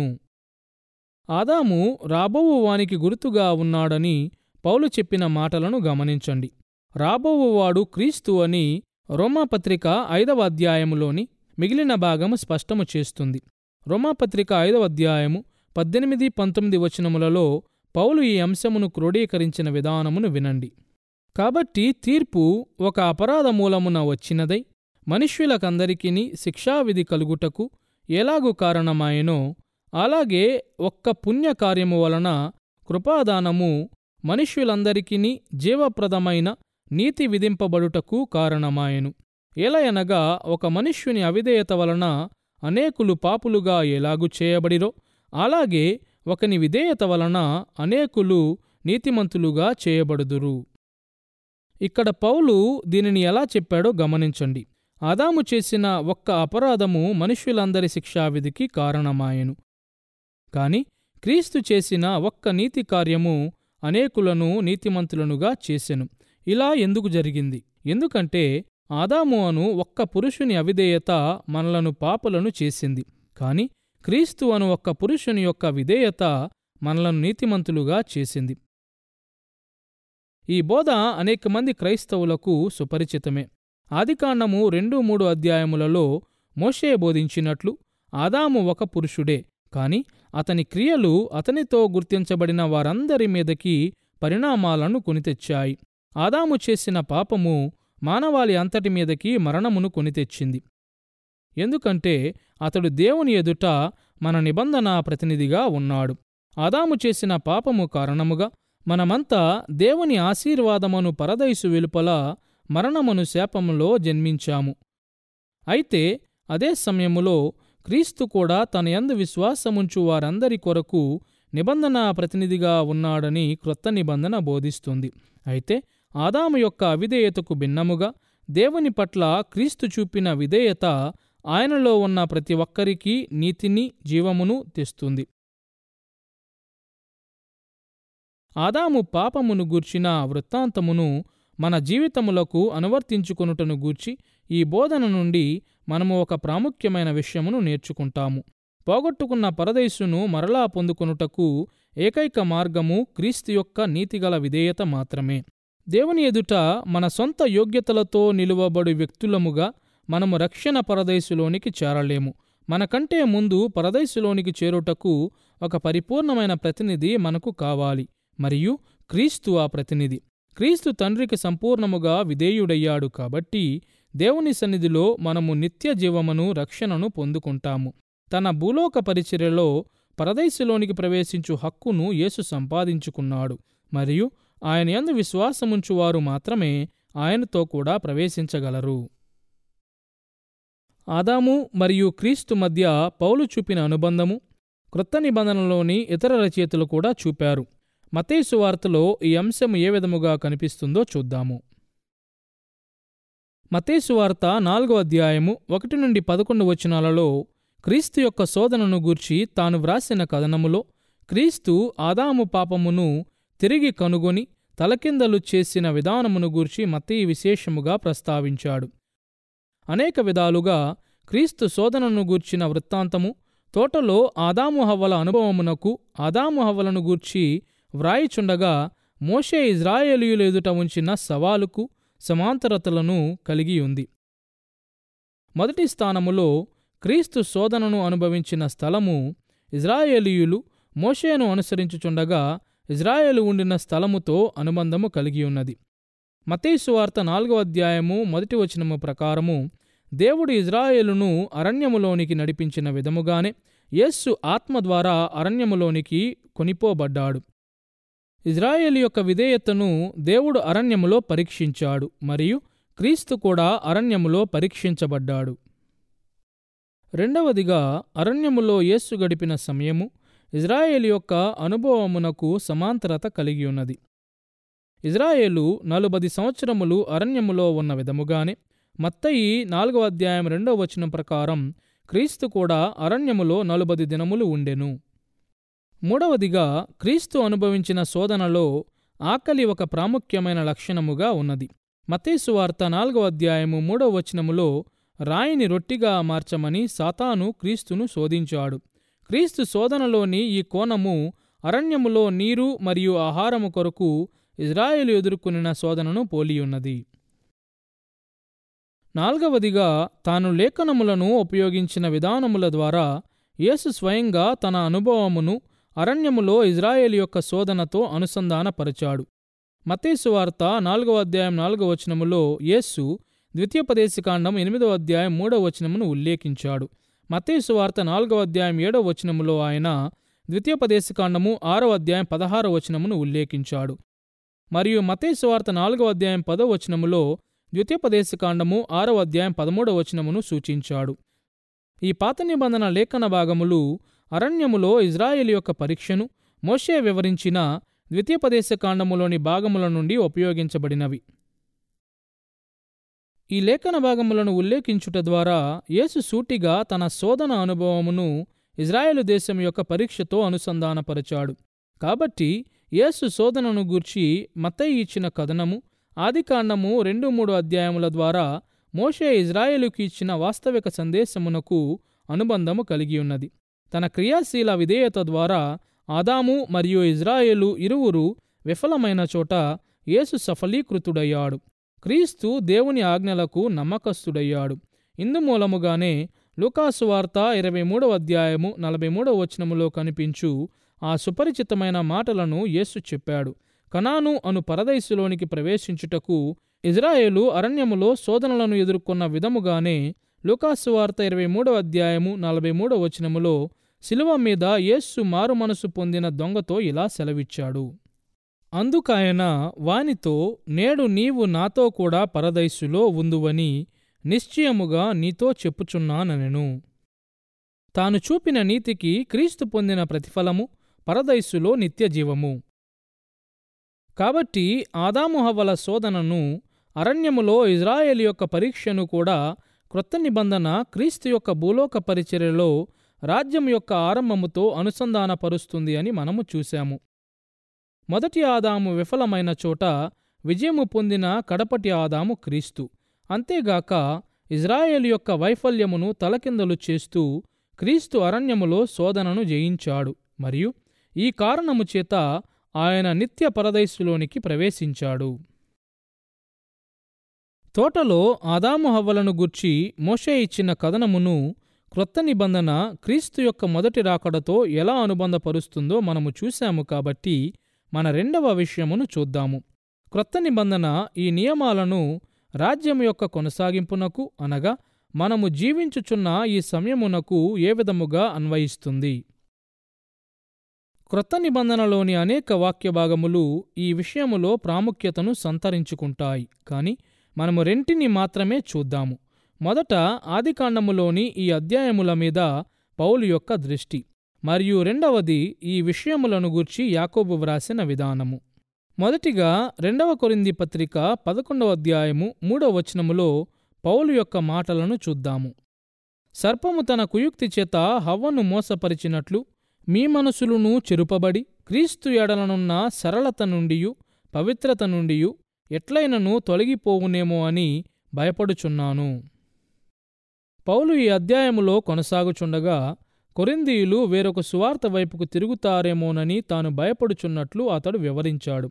ఆదాము రాబోవువానికి గుర్తుగా ఉన్నాడని పౌలు చెప్పిన మాటలను గమనించండి రాబోవువాడు క్రీస్తు అని రోమాపత్రిక ఐదవ అధ్యాయములోని మిగిలిన భాగము స్పష్టము చేస్తుంది రోమాపత్రిక ఐదవ అధ్యాయము పద్దెనిమిది పంతొమ్మిది వచనములలో పౌలు ఈ అంశమును క్రోడీకరించిన విధానమును వినండి కాబట్టి తీర్పు ఒక అపరాధ మూలమున వచ్చినదై మనుష్యులకందరికిని శిక్షావిధి కలుగుటకు ఎలాగు కారణమాయనో అలాగే ఒక్క పుణ్యకార్యము వలన కృపాదానము మనుష్యులందరికిని జీవప్రదమైన నీతి విధింపబడుటకు కారణమాయెను ఎలయనగా ఒక మనుష్యుని అవిధేయత వలన అనేకులు పాపులుగా ఎలాగు చేయబడిరో అలాగే ఒకని విధేయత వలన అనేకులు నీతిమంతులుగా చేయబడుదురు ఇక్కడ పౌలు దీనిని ఎలా చెప్పాడో గమనించండి ఆదాము చేసిన ఒక్క అపరాధము మనుష్యులందరి శిక్షావిధికి కారణమాయెను కాని క్రీస్తు చేసిన ఒక్క నీతి కార్యము అనేకులను నీతిమంతులనుగా చేసెను ఇలా ఎందుకు జరిగింది ఎందుకంటే ఆదాము అను ఒక్క పురుషుని అవిధేయత మనలను పాపులను చేసింది కాని క్రీస్తు అను ఒక్క పురుషుని యొక్క విధేయత మనలను నీతిమంతులుగా చేసింది ఈ బోధ అనేక మంది క్రైస్తవులకు సుపరిచితమే ఆదికాండము రెండు మూడు అధ్యాయములలో మోషే బోధించినట్లు ఆదాము ఒక పురుషుడే కాని అతని క్రియలు అతనితో గుర్తించబడిన వారందరి మీదకి పరిణామాలను కొనితెచ్చాయి ఆదాము చేసిన పాపము మానవాళి అంతటి మీదకి మరణమును కొనితెచ్చింది ఎందుకంటే అతడు దేవుని ఎదుట మన నిబంధన ప్రతినిధిగా ఉన్నాడు ఆదాము చేసిన పాపము కారణముగా మనమంతా దేవుని ఆశీర్వాదమును పరదైసు వెలుపల మరణమును శాపములో జన్మించాము అయితే అదే సమయములో క్రీస్తు కూడా తన యందు విశ్వాసముంచు వారందరి కొరకు నిబంధన ప్రతినిధిగా ఉన్నాడని క్రొత్త నిబంధన బోధిస్తుంది అయితే ఆదాము యొక్క అవిధేయతకు భిన్నముగా దేవుని పట్ల క్రీస్తు చూపిన విధేయత ఆయనలో ఉన్న ప్రతి ఒక్కరికి నీతిని జీవమును తెస్తుంది ఆదాము పాపమును గూర్చిన వృత్తాంతమును మన జీవితములకు అనువర్తించుకొనుటను గూర్చి ఈ బోధన నుండి మనము ఒక ప్రాముఖ్యమైన విషయమును నేర్చుకుంటాము పోగొట్టుకున్న పరదేశును మరలా పొందుకొనుటకు ఏకైక మార్గము క్రీస్తు యొక్క నీతిగల విధేయత మాత్రమే దేవుని ఎదుట మన సొంత యోగ్యతలతో నిలువబడు వ్యక్తులముగా మనము రక్షణ పరదేశులోనికి చేరలేము మనకంటే ముందు పరదేశులోనికి చేరుటకు ఒక పరిపూర్ణమైన ప్రతినిధి మనకు కావాలి మరియు క్రీస్తు ఆ ప్రతినిధి క్రీస్తు తండ్రికి సంపూర్ణముగా విధేయుడయ్యాడు కాబట్టి దేవుని సన్నిధిలో మనము నిత్య జీవమును రక్షణను పొందుకుంటాము తన భూలోక పరిచర్యలో పరదేశంలోనికి ప్రవేశించు హక్కును యేసు సంపాదించుకున్నాడు మరియు ఆయన యందు విశ్వాసముంచువారు మాత్రమే ఆయనతో కూడా ప్రవేశించగలరు ఆదాము మరియు క్రీస్తు మధ్య పౌలు చూపిన అనుబంధము క్రొత్త నిబంధనలోని ఇతర రచయితలు కూడా చూపారు మతేసు వార్తలో ఈ అంశం ఏ విధముగా కనిపిస్తుందో చూద్దాము మతేసు వార్త నాలుగో అధ్యాయము ఒకటి నుండి పదకొండు వచనాలలో క్రీస్తు యొక్క శోధనను గూర్చి తాను వ్రాసిన కథనములో క్రీస్తు ఆదాము పాపమును తిరిగి కనుగొని తలకిందలు చేసిన విధానమును గూర్చి మత్తయి విశేషముగా ప్రస్తావించాడు అనేక విధాలుగా క్రీస్తు శోధనను గూర్చిన వృత్తాంతము తోటలో ఆదాము హవ్వల అనుభవమునకు ఆదాము హవ్వలను గూర్చి వ్రాయిచుండగా మోషే ఇజ్రాయేలీయుల ఎదుట ఉంచిన సవాలుకు సమాంతరతలను కలిగి ఉంది మొదటి స్థానములో క్రీస్తు శోధనను అనుభవించిన స్థలము ఇజ్రాయేలీయులు మోషేను అనుసరించుచుండగా ఇజ్రాయేలు ఉండిన స్థలముతో అనుబంధము కలిగి ఉన్నది మతేసు వార్త నాలుగో అధ్యాయము మొదటి వచనము ప్రకారము దేవుడు ఇజ్రాయేలును అరణ్యములోనికి నడిపించిన విధముగానే యస్సు ఆత్మ ద్వారా అరణ్యములోనికి కొనిపోబడ్డాడు ఇజ్రాయేలు యొక్క విధేయతను దేవుడు అరణ్యములో పరీక్షించాడు మరియు క్రీస్తు కూడా అరణ్యములో పరీక్షించబడ్డాడు రెండవదిగా అరణ్యములో యేస్సు గడిపిన సమయము ఇజ్రాయేలు యొక్క అనుభవమునకు సమాంతరత కలిగి ఉన్నది ఇజ్రాయేలు నలుబది సంవత్సరములు అరణ్యములో ఉన్న విధముగానే మత్తయి నాలుగవ అధ్యాయం రెండవ వచనం ప్రకారం క్రీస్తు కూడా అరణ్యములో నలుబది దినములు ఉండెను మూడవదిగా క్రీస్తు అనుభవించిన శోధనలో ఆకలి ఒక ప్రాముఖ్యమైన లక్షణముగా ఉన్నది మతేసు వార్త నాలుగవ అధ్యాయము మూడవ వచనములో రాయిని రొట్టిగా మార్చమని సాతాను క్రీస్తును శోధించాడు క్రీస్తు శోధనలోని ఈ కోణము అరణ్యములో నీరు మరియు ఆహారము కొరకు ఇజ్రాయేలు ఎదుర్కొనిన శోధనను పోలియున్నది నాల్గవదిగా తాను లేఖనములను ఉపయోగించిన విధానముల ద్వారా యేసు స్వయంగా తన అనుభవమును అరణ్యములో ఇజ్రాయేలు యొక్క శోధనతో అనుసంధానపరచాడు మతేసు వార్త నాలుగవ అధ్యాయం నాలుగవ వచనములో యేస్సు ద్వితీయోపదేశకాండం ఎనిమిదవ అధ్యాయం మూడవ వచనమును ఉల్లేఖించాడు మతేసు వార్త నాలుగవ అధ్యాయం ఏడవ వచనములో ఆయన ద్వితీయోపదేశకాండము ఆరవ అధ్యాయం పదహారవ వచనమును ఉల్లేఖించాడు మరియు మతేసు వార్త నాలుగవ అధ్యాయం పదవ వచనములో ద్వితీయోపదేశకాండము ఆరవ అధ్యాయం పదమూడవ వచనమును సూచించాడు ఈ పాత నిబంధన లేఖన భాగములు అరణ్యములో ఇజ్రాయేల్ యొక్క పరీక్షను మోషే వివరించిన ద్వితీయోపదేశకాండములోని భాగముల నుండి ఉపయోగించబడినవి ఈ లేఖన భాగములను ఉల్లేఖించుట ద్వారా యేసు సూటిగా తన శోధన అనుభవమును ఇజ్రాయేలు దేశం యొక్క పరీక్షతో అనుసంధానపరచాడు కాబట్టి యేసు శోధనను గూర్చి మత్తయి ఇచ్చిన కథనము ఆదికాండము రెండు మూడు అధ్యాయముల ద్వారా మోషే ఇజ్రాయేలుకి ఇచ్చిన వాస్తవిక సందేశమునకు అనుబంధము కలిగి ఉన్నది తన క్రియాశీల విధేయత ద్వారా ఆదాము మరియు ఇజ్రాయేలు ఇరువురు విఫలమైన చోట యేసు సఫలీకృతుడయ్యాడు క్రీస్తు దేవుని ఆజ్ఞలకు నమ్మకస్తుడయ్యాడు ఇందుమూలముగానే లూకాసు వార్త ఇరవై మూడవ అధ్యాయము నలభై మూడవ వచనములో కనిపించు ఆ సుపరిచితమైన మాటలను యేసు చెప్పాడు కనాను అను పరదైసులోనికి ప్రవేశించుటకు ఇజ్రాయేలు అరణ్యములో శోధనలను ఎదుర్కొన్న విధముగానే లూకాసు వార్త ఇరవై మూడవ అధ్యాయము నలభై మూడవ వచనములో శిలువ మీద యేస్సు మారు మనసు పొందిన దొంగతో ఇలా సెలవిచ్చాడు అందుకాయన వానితో నేడు నీవు నాతో కూడా పరదైసులో ఉందువని నిశ్చయముగా నీతో చెప్పుచున్నానెను తాను చూపిన నీతికి క్రీస్తు పొందిన ప్రతిఫలము పరదైసులో నిత్యజీవము కాబట్టి ఆదాము హవ్వల శోధనను అరణ్యములో ఇజ్రాయేల్ యొక్క పరీక్షను కూడా క్రొత్త నిబంధన క్రీస్తు యొక్క భూలోక పరిచర్యలో రాజ్యం యొక్క ఆరంభముతో అనుసంధానపరుస్తుంది అని మనము చూశాము మొదటి ఆదాము విఫలమైన చోట విజయము పొందిన కడపటి ఆదాము క్రీస్తు అంతేగాక ఇజ్రాయేల్ యొక్క వైఫల్యమును తలకిందలు చేస్తూ క్రీస్తు అరణ్యములో శోధనను జయించాడు మరియు ఈ కారణము చేత ఆయన నిత్య పరదైసులోనికి ప్రవేశించాడు తోటలో ఆదాము హవ్వలను గుర్చి మోషే ఇచ్చిన కథనమును క్రొత్త నిబంధన క్రీస్తు యొక్క మొదటి రాకడతో ఎలా అనుబంధపరుస్తుందో మనము చూశాము కాబట్టి మన రెండవ విషయమును చూద్దాము క్రొత్త నిబంధన ఈ నియమాలను రాజ్యం యొక్క కొనసాగింపునకు అనగా మనము జీవించుచున్న ఈ సమయమునకు ఏ విధముగా అన్వయిస్తుంది క్రొత్త నిబంధనలోని అనేక వాక్య భాగములు ఈ విషయములో ప్రాముఖ్యతను సంతరించుకుంటాయి కాని మనము రెంటిని మాత్రమే చూద్దాము మొదట ఆదికాండములోని ఈ అధ్యాయముల మీద పౌలు యొక్క దృష్టి మరియు రెండవది ఈ విషయములను గూర్చి యాకోబు వ్రాసిన విధానము మొదటిగా రెండవ కొరింది పత్రిక పదకొండవ అధ్యాయము మూడవ వచనములో పౌలు యొక్క మాటలను చూద్దాము సర్పము తన కుయుక్తి చేత హవ్వను మోసపరిచినట్లు మీ మనసులును చెరుపబడి క్రీస్తు ఎడలనున్న సరళత నుండియు పవిత్రత నుండియు ఎట్లైనను తొలగిపోవునేమో అని భయపడుచున్నాను పౌలు ఈ అధ్యాయములో కొనసాగుచుండగా కొరిందీయులు వేరొక సువార్త వైపుకు తిరుగుతారేమోనని తాను భయపడుచున్నట్లు అతడు వివరించాడు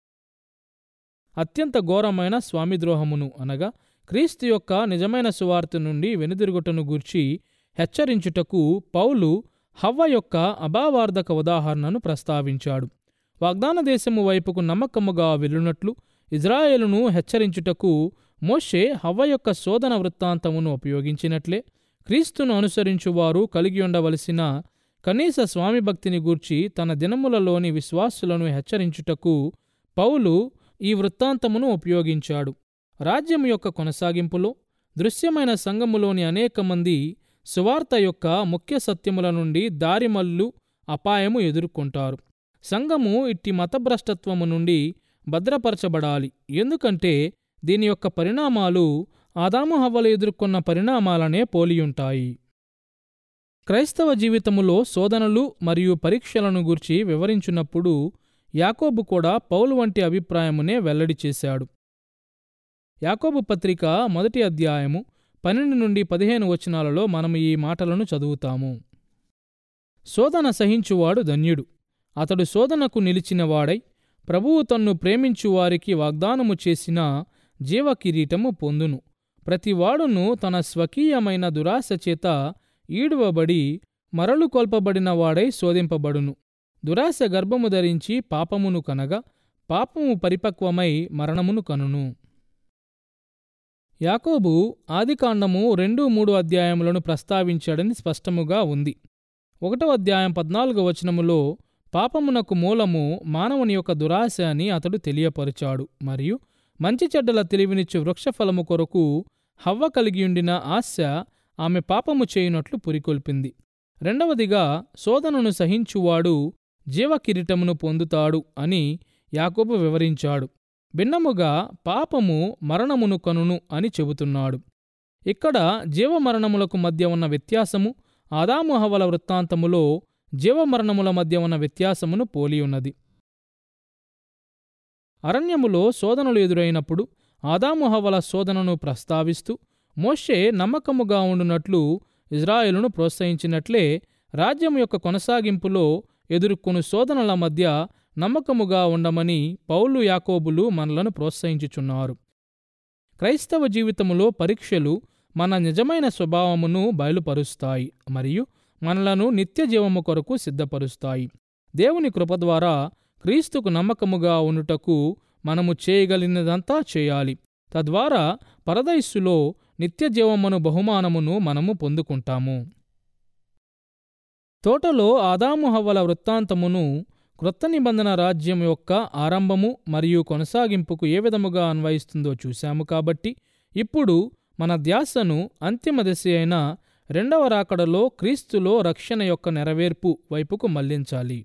అత్యంత ఘోరమైన స్వామిద్రోహమును అనగా క్రీస్తు యొక్క నిజమైన సువార్త నుండి వెనుదిరుగుటను గూర్చి హెచ్చరించుటకు పౌలు హవ్వ యొక్క అభావార్ధక ఉదాహరణను ప్రస్తావించాడు వాగ్దాన దేశము వైపుకు నమ్మకముగా వెళ్ళునట్లు ఇజ్రాయేలును హెచ్చరించుటకు మోషే హవ్వ యొక్క శోధన వృత్తాంతమును ఉపయోగించినట్లే క్రీస్తును అనుసరించువారు కలిగి ఉండవలసిన కనీస స్వామి భక్తిని గూర్చి తన దినములలోని విశ్వాసులను హెచ్చరించుటకు పౌలు ఈ వృత్తాంతమును ఉపయోగించాడు రాజ్యం యొక్క కొనసాగింపులో దృశ్యమైన సంఘములోని అనేక మంది సువార్త యొక్క ముఖ్య సత్యముల నుండి దారిమల్లు అపాయము ఎదుర్కొంటారు సంఘము ఇట్టి మతభ్రష్టత్వము నుండి భద్రపరచబడాలి ఎందుకంటే దీని యొక్క పరిణామాలు ఆదాము హవ్వలు ఎదుర్కొన్న పరిణామాలనే పోలియుంటాయి క్రైస్తవ జీవితములో శోధనలు మరియు పరీక్షలను గూర్చి వివరించినప్పుడు యాకోబు కూడా పౌలు వంటి అభిప్రాయమునే వెల్లడి చేశాడు యాకోబు పత్రిక మొదటి అధ్యాయము పన్నెండు నుండి పదిహేను వచనాలలో మనము ఈ మాటలను చదువుతాము శోధన సహించువాడు ధన్యుడు అతడు శోధనకు నిలిచినవాడై ప్రభువు తన్ను ప్రేమించువారికి వాగ్దానము చేసిన జీవ కిరీటము పొందును ప్రతివాడును తన స్వకీయమైన దురాశ చేత ఈడువబడి మరలు కొల్పబడిన వాడై శోధింపబడును దురాశ గర్భము ధరించి పాపమును కనగా పాపము పరిపక్వమై మరణమును కనును యాకోబు ఆదికాండము రెండు మూడు అధ్యాయములను ప్రస్తావించాడని స్పష్టముగా ఉంది ఒకటో అధ్యాయం పద్నాలుగో వచనములో పాపమునకు మూలము మానవుని యొక్క దురాశ అని అతడు తెలియపరిచాడు మరియు మంచి చెడ్డల తెలివినిచ్చు వృక్షఫలము కొరకు హవ్వ కలిగియుండిన ఆశ ఆమె పాపము చేయునట్లు పురికొల్పింది రెండవదిగా శోధనను సహించువాడు జీవకిరీటమును పొందుతాడు అని యాకోబు వివరించాడు భిన్నముగా పాపము మరణమును కనును అని చెబుతున్నాడు ఇక్కడ జీవమరణములకు మధ్య ఉన్న వ్యత్యాసము ఆదాము హవల వృత్తాంతములో జీవమరణముల మధ్య ఉన్న వ్యత్యాసమును పోలియున్నది అరణ్యములో శోధనలు ఎదురైనప్పుడు ఆదాము హవల శోధనను ప్రస్తావిస్తూ మోషే నమ్మకముగా ఉండునట్లు ఇజ్రాయేలును ప్రోత్సహించినట్లే రాజ్యం యొక్క కొనసాగింపులో ఎదుర్కొను శోధనల మధ్య నమ్మకముగా ఉండమని పౌలు యాకోబులు మనలను ప్రోత్సహించుచున్నారు క్రైస్తవ జీవితములో పరీక్షలు మన నిజమైన స్వభావమును బయలుపరుస్తాయి మరియు మనలను నిత్య జీవము కొరకు సిద్ధపరుస్తాయి దేవుని కృప ద్వారా క్రీస్తుకు నమ్మకముగా ఉండుటకు మనము చేయగలిగినదంతా చేయాలి తద్వారా పరదైస్సులో నిత్య జీవమును బహుమానమును మనము పొందుకుంటాము తోటలో ఆదాము హవ్వల వృత్తాంతమును క్రొత్త నిబంధన రాజ్యం యొక్క ఆరంభము మరియు కొనసాగింపుకు ఏ విధముగా అన్వయిస్తుందో చూశాము కాబట్టి ఇప్పుడు మన ధ్యాసను అంతిమ దశ అయిన రెండవ రాకడలో క్రీస్తులో రక్షణ యొక్క నెరవేర్పు వైపుకు మళ్లించాలి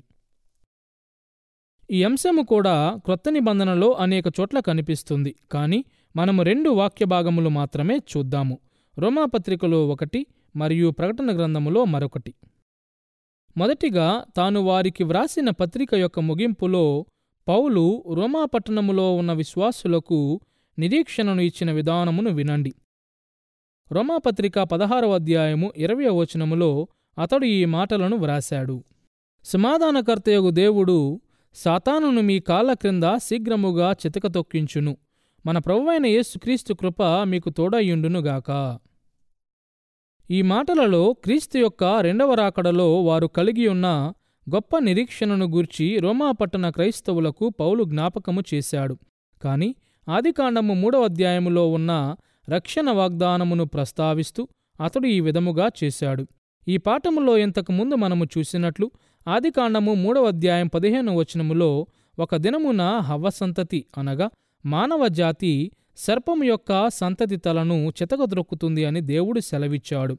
ఈ అంశము కూడా క్రొత్త నిబంధనలో అనేక చోట్ల కనిపిస్తుంది కానీ మనము రెండు వాక్య భాగములు మాత్రమే చూద్దాము రోమాపత్రికలో ఒకటి మరియు ప్రకటన గ్రంథములో మరొకటి మొదటిగా తాను వారికి వ్రాసిన పత్రిక యొక్క ముగింపులో పౌలు రోమా పట్టణములో ఉన్న విశ్వాసులకు నిరీక్షణను ఇచ్చిన విధానమును వినండి రోమాపత్రిక పదహారవ అధ్యాయము ఇరవై వచనములో అతడు ఈ మాటలను వ్రాశాడు సమాధానకర్తయగు దేవుడు సాతానును మీ కాళ్ళ క్రింద శీఘ్రముగా చితకతొక్కించును మన ప్రభువైన యేసుక్రీస్తు కృప మీకు తోడయ్యుండునుగాక ఈ మాటలలో క్రీస్తు యొక్క రెండవ రాకడలో వారు కలిగి ఉన్న గొప్ప నిరీక్షణను గూర్చి రోమా పట్టణ క్రైస్తవులకు పౌలు జ్ఞాపకము చేశాడు కాని ఆదికాండము మూడవ అధ్యాయములో ఉన్న రక్షణ వాగ్దానమును ప్రస్తావిస్తూ అతడు ఈ విధముగా చేశాడు ఈ పాఠములో ఇంతకు ముందు మనము చూసినట్లు ఆదికాండము మూడవ అధ్యాయం పదిహేను వచనములో ఒక దినమున హవ్వ సంతతి అనగా మానవ జాతి సర్పము యొక్క సంతతి తలను చితకద్రొక్కుతుంది అని దేవుడు సెలవిచ్చాడు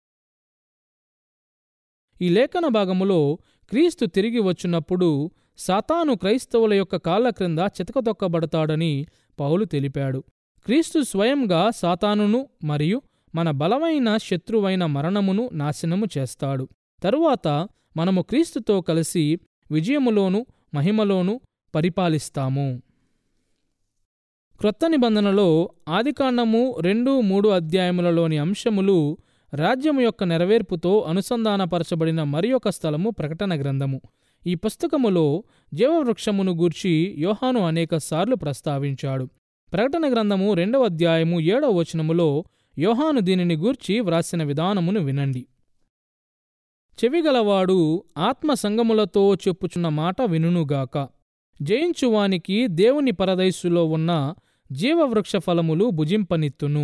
ఈ లేఖన భాగములో క్రీస్తు తిరిగి వచ్చినప్పుడు సాతాను క్రైస్తవుల యొక్క కాళ్ల క్రింద చితకదొక్కబడతాడని పౌలు తెలిపాడు క్రీస్తు స్వయంగా సాతానును మరియు మన బలమైన శత్రువైన మరణమును నాశనము చేస్తాడు తరువాత మనము క్రీస్తుతో కలిసి విజయములోను మహిమలోను పరిపాలిస్తాము క్రొత్త నిబంధనలో ఆదికాండము రెండు మూడు అధ్యాయములలోని అంశములు రాజ్యము యొక్క నెరవేర్పుతో అనుసంధానపరచబడిన మరి ఒక స్థలము ప్రకటన గ్రంథము ఈ పుస్తకములో జీవవృక్షమును గూర్చి యోహాను అనేకసార్లు ప్రస్తావించాడు ప్రకటన గ్రంథము రెండవ అధ్యాయము ఏడవ వచనములో యోహాను దీనిని గూర్చి వ్రాసిన విధానమును వినండి చెవిగలవాడు ఆత్మ సంగములతో చెప్పుచున్న మాట వినుగాక జయించువానికి దేవుని పరదైసులో ఉన్న జీవవృక్ష ఫలములు భుజింపనిత్తును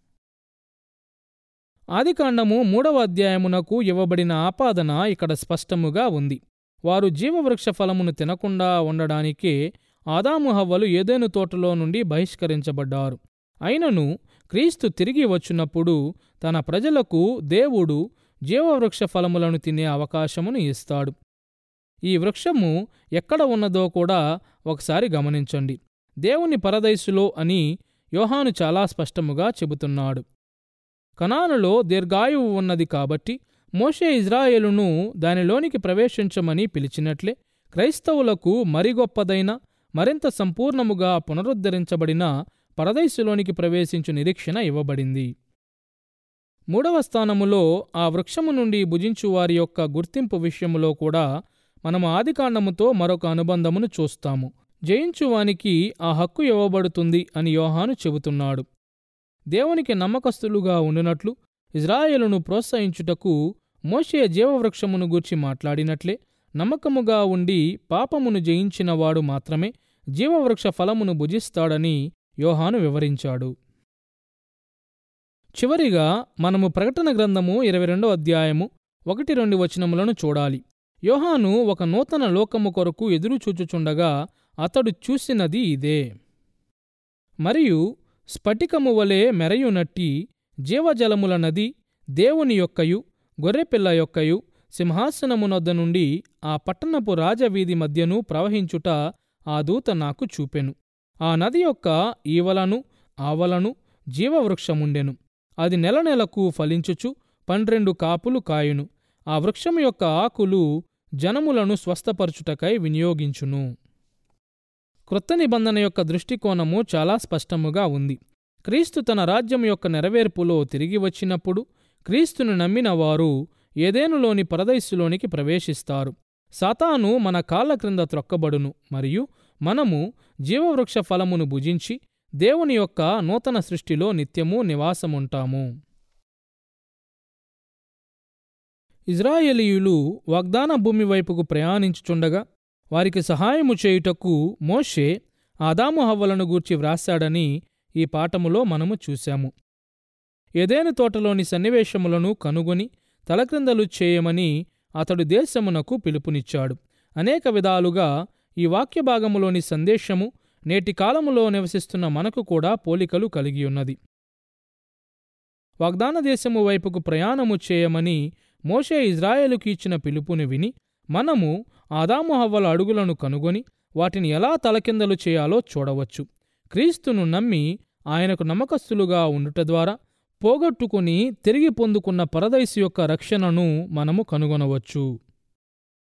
ఆదికాండము మూడవ అధ్యాయమునకు ఇవ్వబడిన ఆపాదన ఇక్కడ స్పష్టముగా ఉంది వారు జీవవృక్ష ఫలమును తినకుండా ఉండడానికే ఆదాము హవ్వలు ఏదేను తోటలో నుండి బహిష్కరించబడ్డారు అయినను క్రీస్తు తిరిగి వచ్చినప్పుడు తన ప్రజలకు దేవుడు జీవవృక్ష ఫలములను తినే అవకాశమును ఇస్తాడు ఈ వృక్షము ఎక్కడ ఉన్నదో కూడా ఒకసారి గమనించండి దేవుని పరదైసులో అని యోహాను చాలా స్పష్టముగా చెబుతున్నాడు కనానులో దీర్ఘాయువు ఉన్నది కాబట్టి మోషే ఇజ్రాయేలును దానిలోనికి ప్రవేశించమని పిలిచినట్లే క్రైస్తవులకు మరి గొప్పదైన మరింత సంపూర్ణముగా పునరుద్ధరించబడిన పరదైసులోనికి ప్రవేశించు నిరీక్షణ ఇవ్వబడింది మూడవ స్థానములో ఆ వృక్షము నుండి భుజించు వారి యొక్క గుర్తింపు విషయములో కూడా మనము ఆదికాండముతో మరొక అనుబంధమును చూస్తాము జయించువానికి ఆ హక్కు ఇవ్వబడుతుంది అని యోహాను చెబుతున్నాడు దేవునికి నమ్మకస్తులుగా ఉండునట్లు ఇజ్రాయేలును ప్రోత్సహించుటకు మోషే జీవవృక్షమును గూర్చి మాట్లాడినట్లే నమ్మకముగా ఉండి పాపమును జయించినవాడు మాత్రమే జీవవృక్ష ఫలమును భుజిస్తాడని యోహాను వివరించాడు చివరిగా మనము ప్రకటన గ్రంథము ఇరవై రెండో అధ్యాయము ఒకటి రెండు వచనములను చూడాలి యోహాను ఒక నూతన లోకము కొరకు ఎదురుచూచుచుండగా అతడు చూసినది ఇదే మరియు స్ఫటికము వలె మెరయునట్టి జీవజలముల నది దేవుని యొక్కయు గొర్రెపిల్ల యొక్కయు సింహాసనమునొద్ద నుండి ఆ పట్టణపు రాజవీధి మధ్యను ప్రవహించుట ఆ దూత నాకు చూపెను ఆ నది యొక్క ఈవలను ఆవలను జీవవృక్షముండెను అది నెల నెలకు ఫలించుచు పన్నెండు కాపులు కాయును ఆ వృక్షము యొక్క ఆకులు జనములను స్వస్థపరచుటకై వినియోగించును క్రొత్త నిబంధన యొక్క దృష్టికోణము చాలా స్పష్టముగా ఉంది క్రీస్తు తన రాజ్యం యొక్క నెరవేర్పులో తిరిగి వచ్చినప్పుడు క్రీస్తును నమ్మిన వారు ఏదేనులోని పరదైస్సులోనికి ప్రవేశిస్తారు సాతాను మన కాళ్ల క్రింద త్రొక్కబడును మరియు మనము జీవవృక్ష ఫలమును భుజించి దేవుని యొక్క నూతన సృష్టిలో నిత్యము నివాసముంటాము ఇజ్రాయేలీయులు వాగ్దాన భూమి వైపుకు ప్రయాణించుచుండగా వారికి సహాయము చేయుటకు మోషే ఆదాము హవ్వలను గూర్చి వ్రాశాడని ఈ పాఠములో మనము చూశాము ఏదేను తోటలోని సన్నివేశములను కనుగొని తలక్రిందలు చేయమని అతడు దేశమునకు పిలుపునిచ్చాడు అనేక విధాలుగా ఈ వాక్య భాగములోని సందేశము నేటి కాలములో నివసిస్తున్న మనకు కూడా పోలికలు కలిగి ఉన్నది వాగ్దాన దేశము వైపుకు ప్రయాణము చేయమని మోషే ఇజ్రాయేలుకి ఇచ్చిన పిలుపుని విని మనము ఆదాము హవ్వల అడుగులను కనుగొని వాటిని ఎలా తలకిందలు చేయాలో చూడవచ్చు క్రీస్తును నమ్మి ఆయనకు నమ్మకస్తులుగా ఉండుట ద్వారా పోగొట్టుకుని తిరిగి పొందుకున్న పరదైసు యొక్క రక్షణను మనము కనుగొనవచ్చు